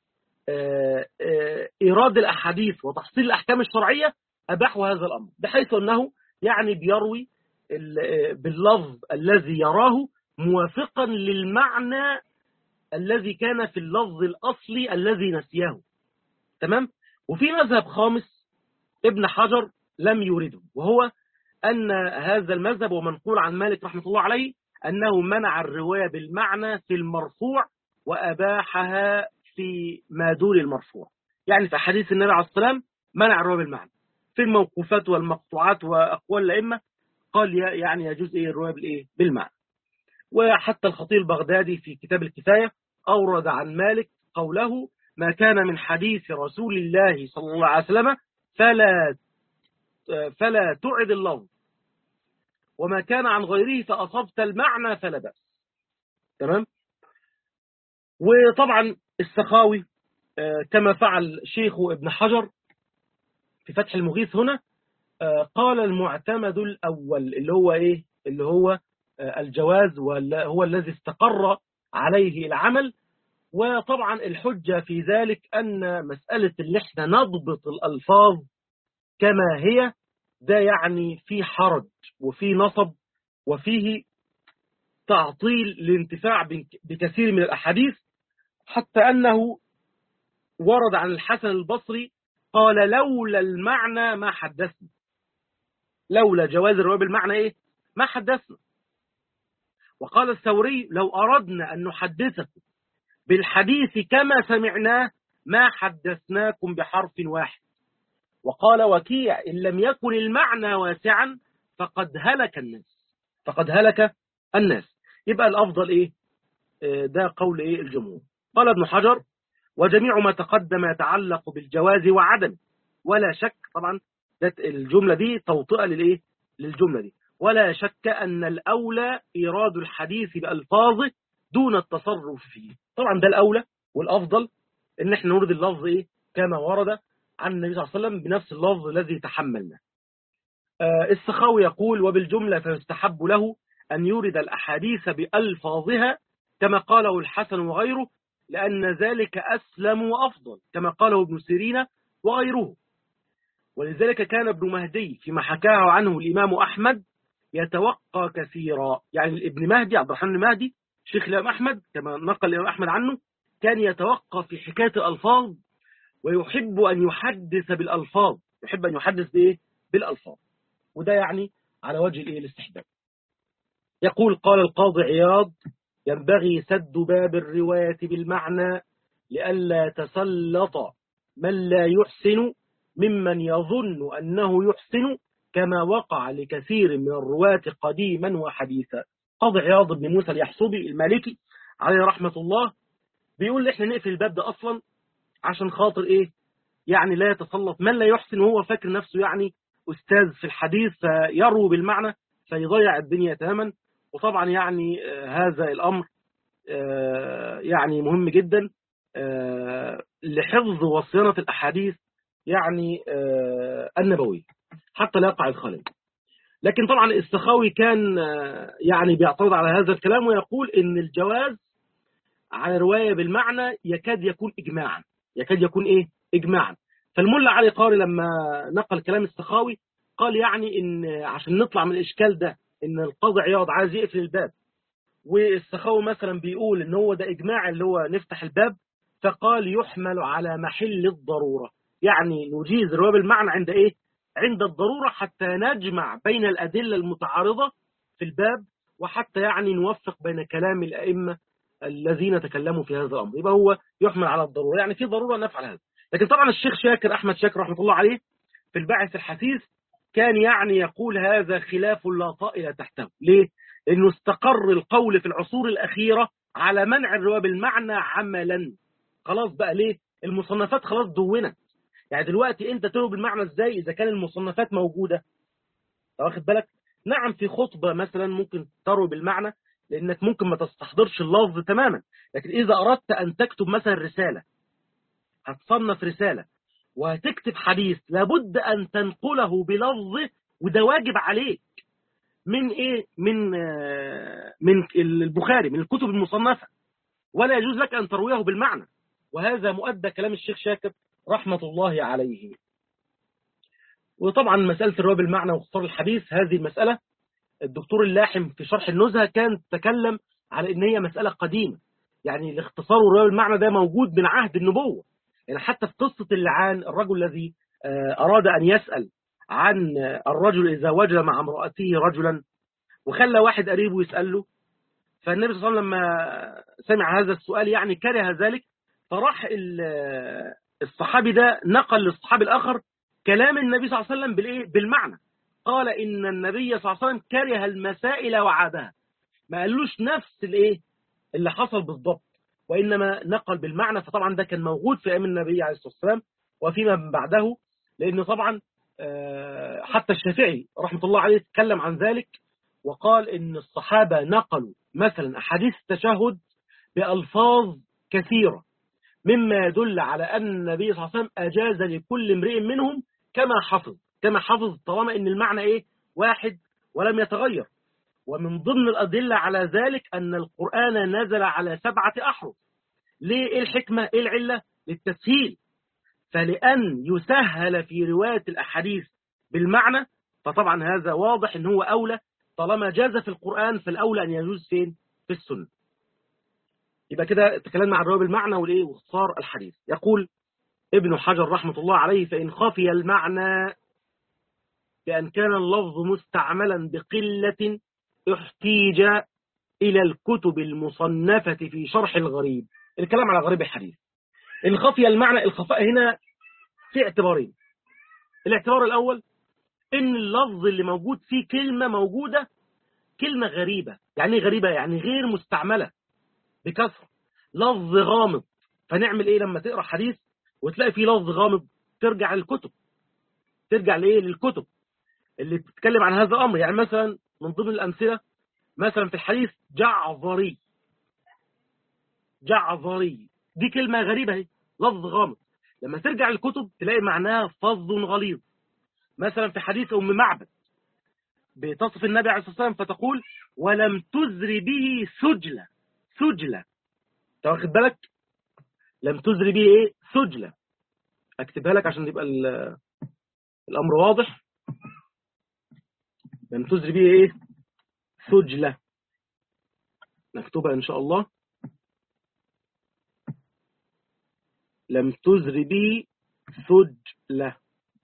إيراد الأحاديث وتحصيل الأحكام الشرعية أباحوا هذا الأمر بحيث أنه يعني بيروي باللفظ الذي يراه موافقا للمعنى الذي كان في اللفظ الأصلي الذي نسيه تمام وفي مذهب خامس ابن حجر لم يورده وهو أن هذا المذهب ومنقول عن مالك رحمة الله عليه أنه منع الرواية بالمعنى في المرفوع وأباحها في ما دون المرفوع يعني في حديث النبي عليه الصلاة والسلام منع الرواية بالمعنى في الموقوفات والمقطوعات وأقوال الأئمة قال يعني يجوز إيه الرواية بالإيه بالمعنى وحتى الخطيب البغدادي في كتاب الكفاية أورد عن مالك قوله ما كان من حديث رسول الله صلى الله عليه وسلم فلا فلا تعد اللفظ وما كان عن غيره فأصبت المعنى فلا بأس تمام وطبعا السخاوي كما فعل شيخ ابن حجر في فتح المغيث هنا قال المعتمد الأول اللي هو إيه اللي هو الجواز هو الذي استقر عليه العمل وطبعا الحجة في ذلك أن مسألة اللي احنا نضبط الألفاظ كما هي ده يعني في حرج وفي نصب وفيه تعطيل الانتفاع بكثير من الأحاديث حتى أنه ورد عن الحسن البصري قال لولا المعنى ما حدثنا لولا جواز الرواية بالمعنى إيه ما حدثنا وقال الثوري لو أردنا أن نحدثكم بالحديث كما سمعناه ما حدثناكم بحرف واحد وقال وكيع إن لم يكن المعنى واسعا فقد هلك الناس فقد هلك الناس يبقى الأفضل إيه ده قول إيه الجمهور قال ابن حجر وجميع ما تقدم يتعلق بالجواز وعدم ولا شك طبعا الجملة دي توطئة للإيه للجملة دي ولا شك أن الأولى إيراد الحديث بألفاظه دون التصرف فيه طبعا ده الأولى والأفضل إن احنا نورد اللفظ إيه كما ورد عن النبي صلى الله عليه وسلم بنفس اللفظ الذي تحملنا آه السخاوي يقول وبالجملة فيستحب له أن يورد الأحاديث بألفاظها كما قاله الحسن وغيره لأن ذلك أسلم وأفضل كما قاله ابن سيرين وغيره ولذلك كان ابن مهدي فيما حكاه عنه الإمام أحمد يتوقى كثيرا يعني ابن مهدي عبد الرحمن مهدي شيخ الإمام أحمد كما نقل الإمام أحمد عنه كان يتوقى في حكاية الألفاظ ويحب أن يحدث بالألفاظ يحب أن يحدث بإيه؟ بالألفاظ وده يعني على وجه الإيه الاستحباب يقول قال القاضي عياض ينبغي سد باب الرواية بالمعنى لئلا تسلط من لا يحسن ممن يظن أنه يحسن كما وقع لكثير من الرواة قديما وحديثا قاضي عياض بن موسى اليحصبي المالكي عليه رحمة الله بيقول لي احنا نقفل الباب ده اصلا عشان خاطر ايه يعني لا يتسلط من لا يحسن وهو فاكر نفسه يعني استاذ في الحديث فيروي بالمعنى فيضيع الدنيا تماما وطبعا يعني آه هذا الامر آه يعني مهم جدا آه لحفظ وصيانة الاحاديث يعني النبوية حتى لا يقع الخلل لكن طبعا السخاوي كان يعني بيعترض على هذا الكلام ويقول ان الجواز على رواية بالمعنى يكاد يكون إجماعا يكاد يكون إيه إجماعا فالملا علي قاري لما نقل كلام السخاوي قال يعني إن عشان نطلع من الإشكال ده إن القاضي عياض عايز يقفل الباب والسخاوي مثلا بيقول إن هو ده إجماع اللي هو نفتح الباب فقال يحمل على محل الضرورة يعني نجيز الرواية بالمعنى عند إيه عند الضرورة حتى نجمع بين الأدلة المتعارضة في الباب وحتى يعني نوفق بين كلام الأئمة الذين تكلموا في هذا الأمر يبقى هو يحمل على الضرورة يعني في ضرورة نفعل هذا لكن طبعا الشيخ شاكر أحمد شاكر رحمة الله عليه في الباعث الحثيث كان يعني يقول هذا خلاف لا طائل تحته ليه؟ لأنه استقر القول في العصور الأخيرة على منع الرواية بالمعنى عملا خلاص بقى ليه؟ المصنفات خلاص دونت يعني دلوقتي انت تروي بالمعنى ازاي اذا كان المصنفات موجودة واخد بالك نعم في خطبة مثلا ممكن تروي بالمعنى لانك ممكن ما تستحضرش اللفظ تماما لكن اذا اردت ان تكتب مثلا رسالة هتصنف رسالة وهتكتب حديث لابد ان تنقله بلفظه وده واجب عليك من ايه من من البخاري من الكتب المصنفة ولا يجوز لك ان ترويه بالمعنى وهذا مؤدى كلام الشيخ شاكر رحمة الله عليه وطبعا مسألة الرواية بالمعنى واختصار الحديث هذه المسألة الدكتور اللاحم في شرح النزهة كان تكلم على ان هي مسألة قديمة يعني الاختصار والرواية بالمعنى ده موجود من عهد النبوة يعني حتى في قصة اللعان الرجل الذي أراد أن يسأل عن الرجل إذا وجد مع امرأته رجلا وخلى واحد قريبه يسأله فالنبي صلى الله عليه وسلم لما سمع هذا السؤال يعني كره ذلك فراح الصحابي ده نقل للصحابي الآخر كلام النبي صلى الله عليه وسلم بالإيه؟ بالمعنى قال إن النبي صلى الله عليه وسلم كره المسائل وعادها ما قالوش نفس الإيه اللي حصل بالضبط وإنما نقل بالمعنى فطبعا ده كان موجود في أيام النبي عليه الصلاة والسلام وفيما بعده لأنه طبعا حتى الشافعي رحمة الله عليه تكلم عن ذلك وقال إن الصحابة نقلوا مثلا أحاديث التشهد بألفاظ كثيرة مما يدل على أن النبي صلى الله عليه وسلم أجاز لكل امرئ منهم كما حفظ كما حفظ طالما أن المعنى إيه واحد ولم يتغير ومن ضمن الأدلة على ذلك أن القرآن نزل على سبعة أحرف ليه إيه الحكمة إيه العلة للتسهيل فلأن يسهل في رواية الأحاديث بالمعنى فطبعا هذا واضح أن هو أولى طالما جاز في القرآن فالأولى أن يجوز فين في السنة يبقى كده تكلمنا عن الرواية بالمعنى والإيه واختصار الحديث يقول ابن حجر رحمة الله عليه فإن خفي المعنى بأن كان اللفظ مستعملا بقلة احتيج إلى الكتب المصنفة في شرح الغريب الكلام على غريب الحديث إن خفي المعنى الخفاء هنا في اعتبارين الاعتبار الأول إن اللفظ اللي موجود فيه كلمة موجودة كلمة غريبة يعني غريبة يعني غير مستعملة بكثرة لفظ غامض فنعمل إيه لما تقرأ حديث وتلاقي فيه لفظ غامض ترجع للكتب ترجع لإيه للكتب اللي بتتكلم عن هذا الأمر يعني مثلا من ضمن الأمثلة مثلا في الحديث جعظري جعظري دي كلمة غريبة اهي لفظ غامض لما ترجع للكتب تلاقي معناها فظ غليظ مثلا في حديث أم معبد بتصف النبي عليه الصلاة والسلام فتقول ولم تزر به سجلة سجلة انت واخد بالك لم تزر به ايه سجلة اكتبها لك عشان يبقى الامر واضح لم تزر به ايه سجلة نكتبها ان شاء الله لم تزر به سجلة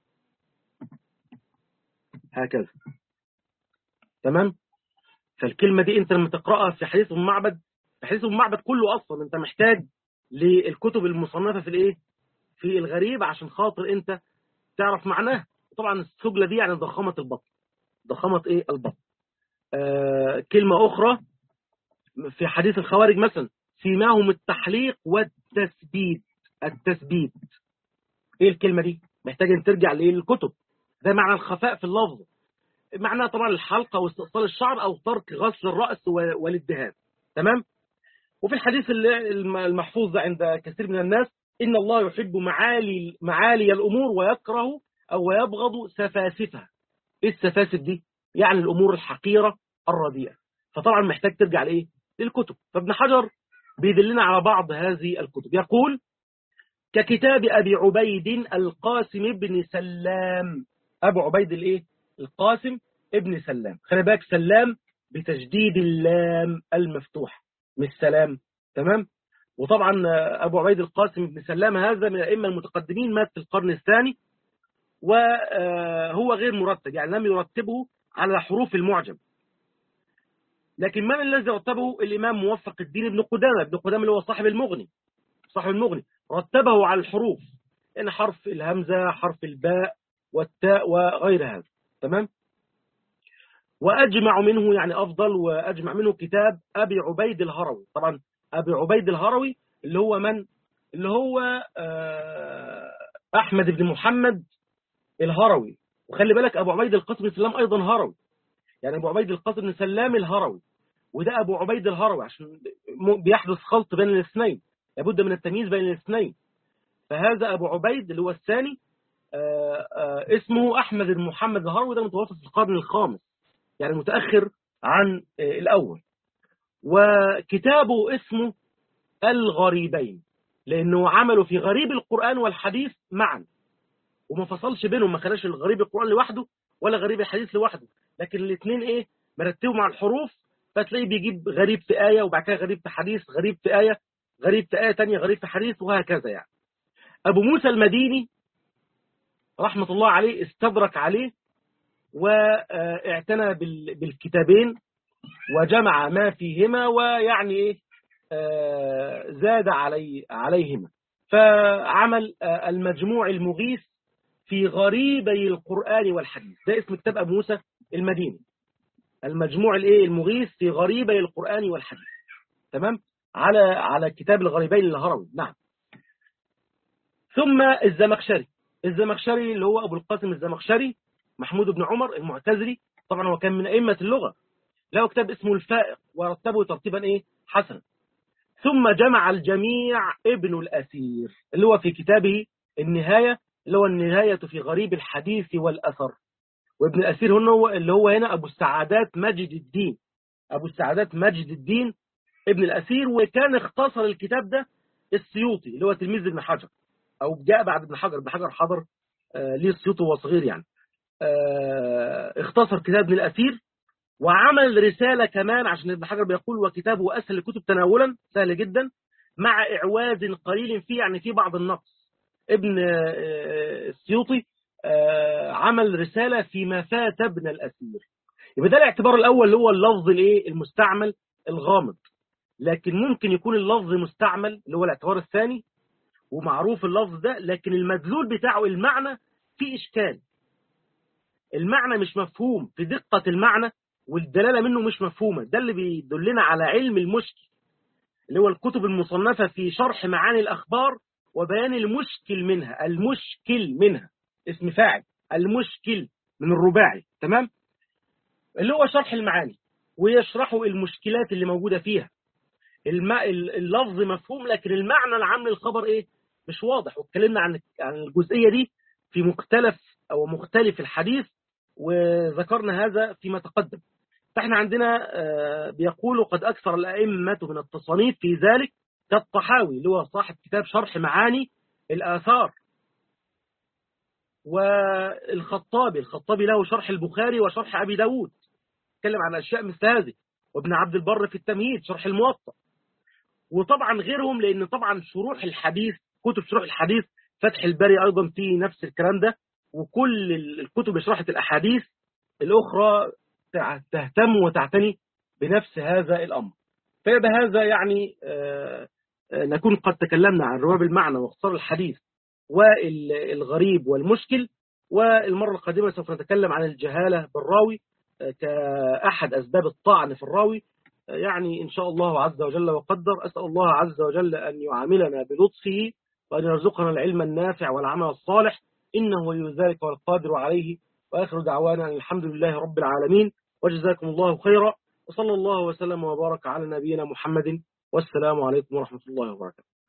هكذا تمام فالكلمة دي انت لما تقرأها في حديث ام معبد في حديث ام معبد كله اصلا انت محتاج للكتب المصنفة في الايه في الغريب عشان خاطر انت تعرف معناه طبعا السجلة دي يعني ضخامة البطن ضخامة ايه البطن آه كلمة أخرى في حديث الخوارج مثلا سيماهم التحليق والتثبيت التثبيت ايه الكلمة دي محتاج ان ترجع للكتب ده معنى الخفاء في اللفظ معناها طبعا الحلقة واستئصال الشعر او ترك غسل الرأس والادهان تمام وفي الحديث المحفوظ ده عند كثير من الناس إن الله يحب معالي معالي الأمور ويكره أو يبغض سفاسفها إيه السفاسف دي؟ يعني الأمور الحقيرة الرديئة فطبعا محتاج ترجع لإيه؟ للكتب فابن حجر بيدلنا على بعض هذه الكتب يقول ككتاب أبي عبيد القاسم بن سلام أبو عبيد الإيه؟ القاسم ابن سلام خلي بالك سلام بتجديد اللام المفتوح مش سلام تمام وطبعا أبو عبيد القاسم بن سلام هذا من الأئمة المتقدمين مات في القرن الثاني وهو غير مرتب يعني لم يرتبه على حروف المعجم لكن من الذي رتبه الإمام موفق الدين ابن قدامة ابن قدامة اللي هو صاحب المغني صاحب المغني رتبه على الحروف يعني حرف الهمزة حرف الباء والتاء وغير هذا تمام وأجمع منه يعني أفضل وأجمع منه كتاب أبي عبيد الهروي طبعا أبي عبيد الهروي اللي هو من اللي هو أحمد بن محمد الهروي وخلي بالك أبو عبيد القاسم بن سلام أيضا هروي يعني أبو عبيد القاسم بن سلام الهروي وده أبو عبيد الهروي عشان بيحدث خلط بين الاثنين لابد من التمييز بين الاثنين فهذا أبو عبيد اللي هو الثاني آآ آآ اسمه أحمد بن محمد الهروي ده متوسط في القرن الخامس يعني متأخر عن الأول وكتابه اسمه الغريبين لأنه عمله في غريب القرآن والحديث معا وما فصلش بينهم ما خلاش الغريب القرآن لوحده ولا غريب الحديث لوحده لكن الاثنين ايه مرتبوا مع الحروف فتلاقيه بيجيب غريب في آية وبعد كده غريب في حديث غريب في آية غريب في آية تانية غريب في حديث وهكذا يعني أبو موسى المديني رحمة الله عليه استدرك عليه واعتنى بالكتابين وجمع ما فيهما ويعني ايه زاد علي عليهما فعمل المجموع المغيث في غريبي القرآن والحديث ده اسم كتاب أبو موسى المديني المجموع الايه المغيث في غريبي القرآن والحديث تمام على على كتاب الغريبين الهروي نعم ثم الزمخشري الزمخشري اللي هو أبو القاسم الزمخشري محمود بن عمر المعتزلي طبعا هو كان من أئمة اللغة له كتاب اسمه الفائق ورتبه ترتيبا ايه حسنا ثم جمع الجميع ابن الأسير اللي هو في كتابه النهاية اللي هو النهاية في غريب الحديث والأثر وابن الأسير هو اللي هو هنا أبو السعادات مجد الدين أبو السعادات مجد الدين ابن الأسير وكان اختصر الكتاب ده السيوطي اللي هو تلميذ ابن حجر أو جاء بعد ابن حجر ابن حجر حضر آه ليه السيوطي وهو صغير يعني آه اختصر كتاب ابن الأسير وعمل رسالة كمان عشان ابن حجر بيقول وكتابه أسهل الكتب تناولا سهل جدا مع إعواز قليل فيه يعني فيه بعض النقص ابن السيوطي عمل رسالة فيما فات ابن الأسير يبقى ده الاعتبار الأول اللي هو اللفظ الايه المستعمل الغامض لكن ممكن يكون اللفظ مستعمل اللي هو الاعتبار الثاني ومعروف اللفظ ده لكن المدلول بتاعه المعنى فيه إشكال المعنى مش مفهوم في دقة المعنى والدلالة منه مش مفهومة ده اللي بيدلنا على علم المشكل اللي هو الكتب المصنفة في شرح معاني الأخبار وبيان المشكل منها المشكل منها اسم فاعل المشكل من الرباعي تمام اللي هو شرح المعاني ويشرحوا المشكلات اللي موجودة فيها الم... اللفظ مفهوم لكن المعنى العام للخبر ايه مش واضح واتكلمنا عن عن الجزئية دي في مختلف او مختلف الحديث وذكرنا هذا فيما تقدم فاحنا عندنا بيقولوا قد أكثر الأئمة من التصانيف في ذلك كالطحاوي اللي هو صاحب كتاب شرح معاني الآثار والخطابي الخطابي له شرح البخاري وشرح أبي داود تكلم عن أشياء مثل هذه وابن عبد البر في التمهيد شرح الموطأ وطبعا غيرهم لأن طبعا شروح الحديث كتب شروح الحديث فتح الباري أيضا في نفس الكلام ده وكل الكتب اللي شرحت الأحاديث الأخرى تهتم وتعتني بنفس هذا الأمر فبهذا يعني نكون قد تكلمنا عن رواب المعنى واختصار الحديث والغريب والمشكل والمرة القادمة سوف نتكلم عن الجهالة بالراوي كأحد أسباب الطعن في الراوي يعني إن شاء الله عز وجل وقدر أسأل الله عز وجل أن يعاملنا بلطفه وأن يرزقنا العلم النافع والعمل الصالح إنه ولي ذلك والقادر عليه وآخر دعوانا أن الحمد لله رب العالمين وجزاكم الله خيرا وصلى الله وسلم وبارك على نبينا محمد والسلام عليكم ورحمة الله وبركاته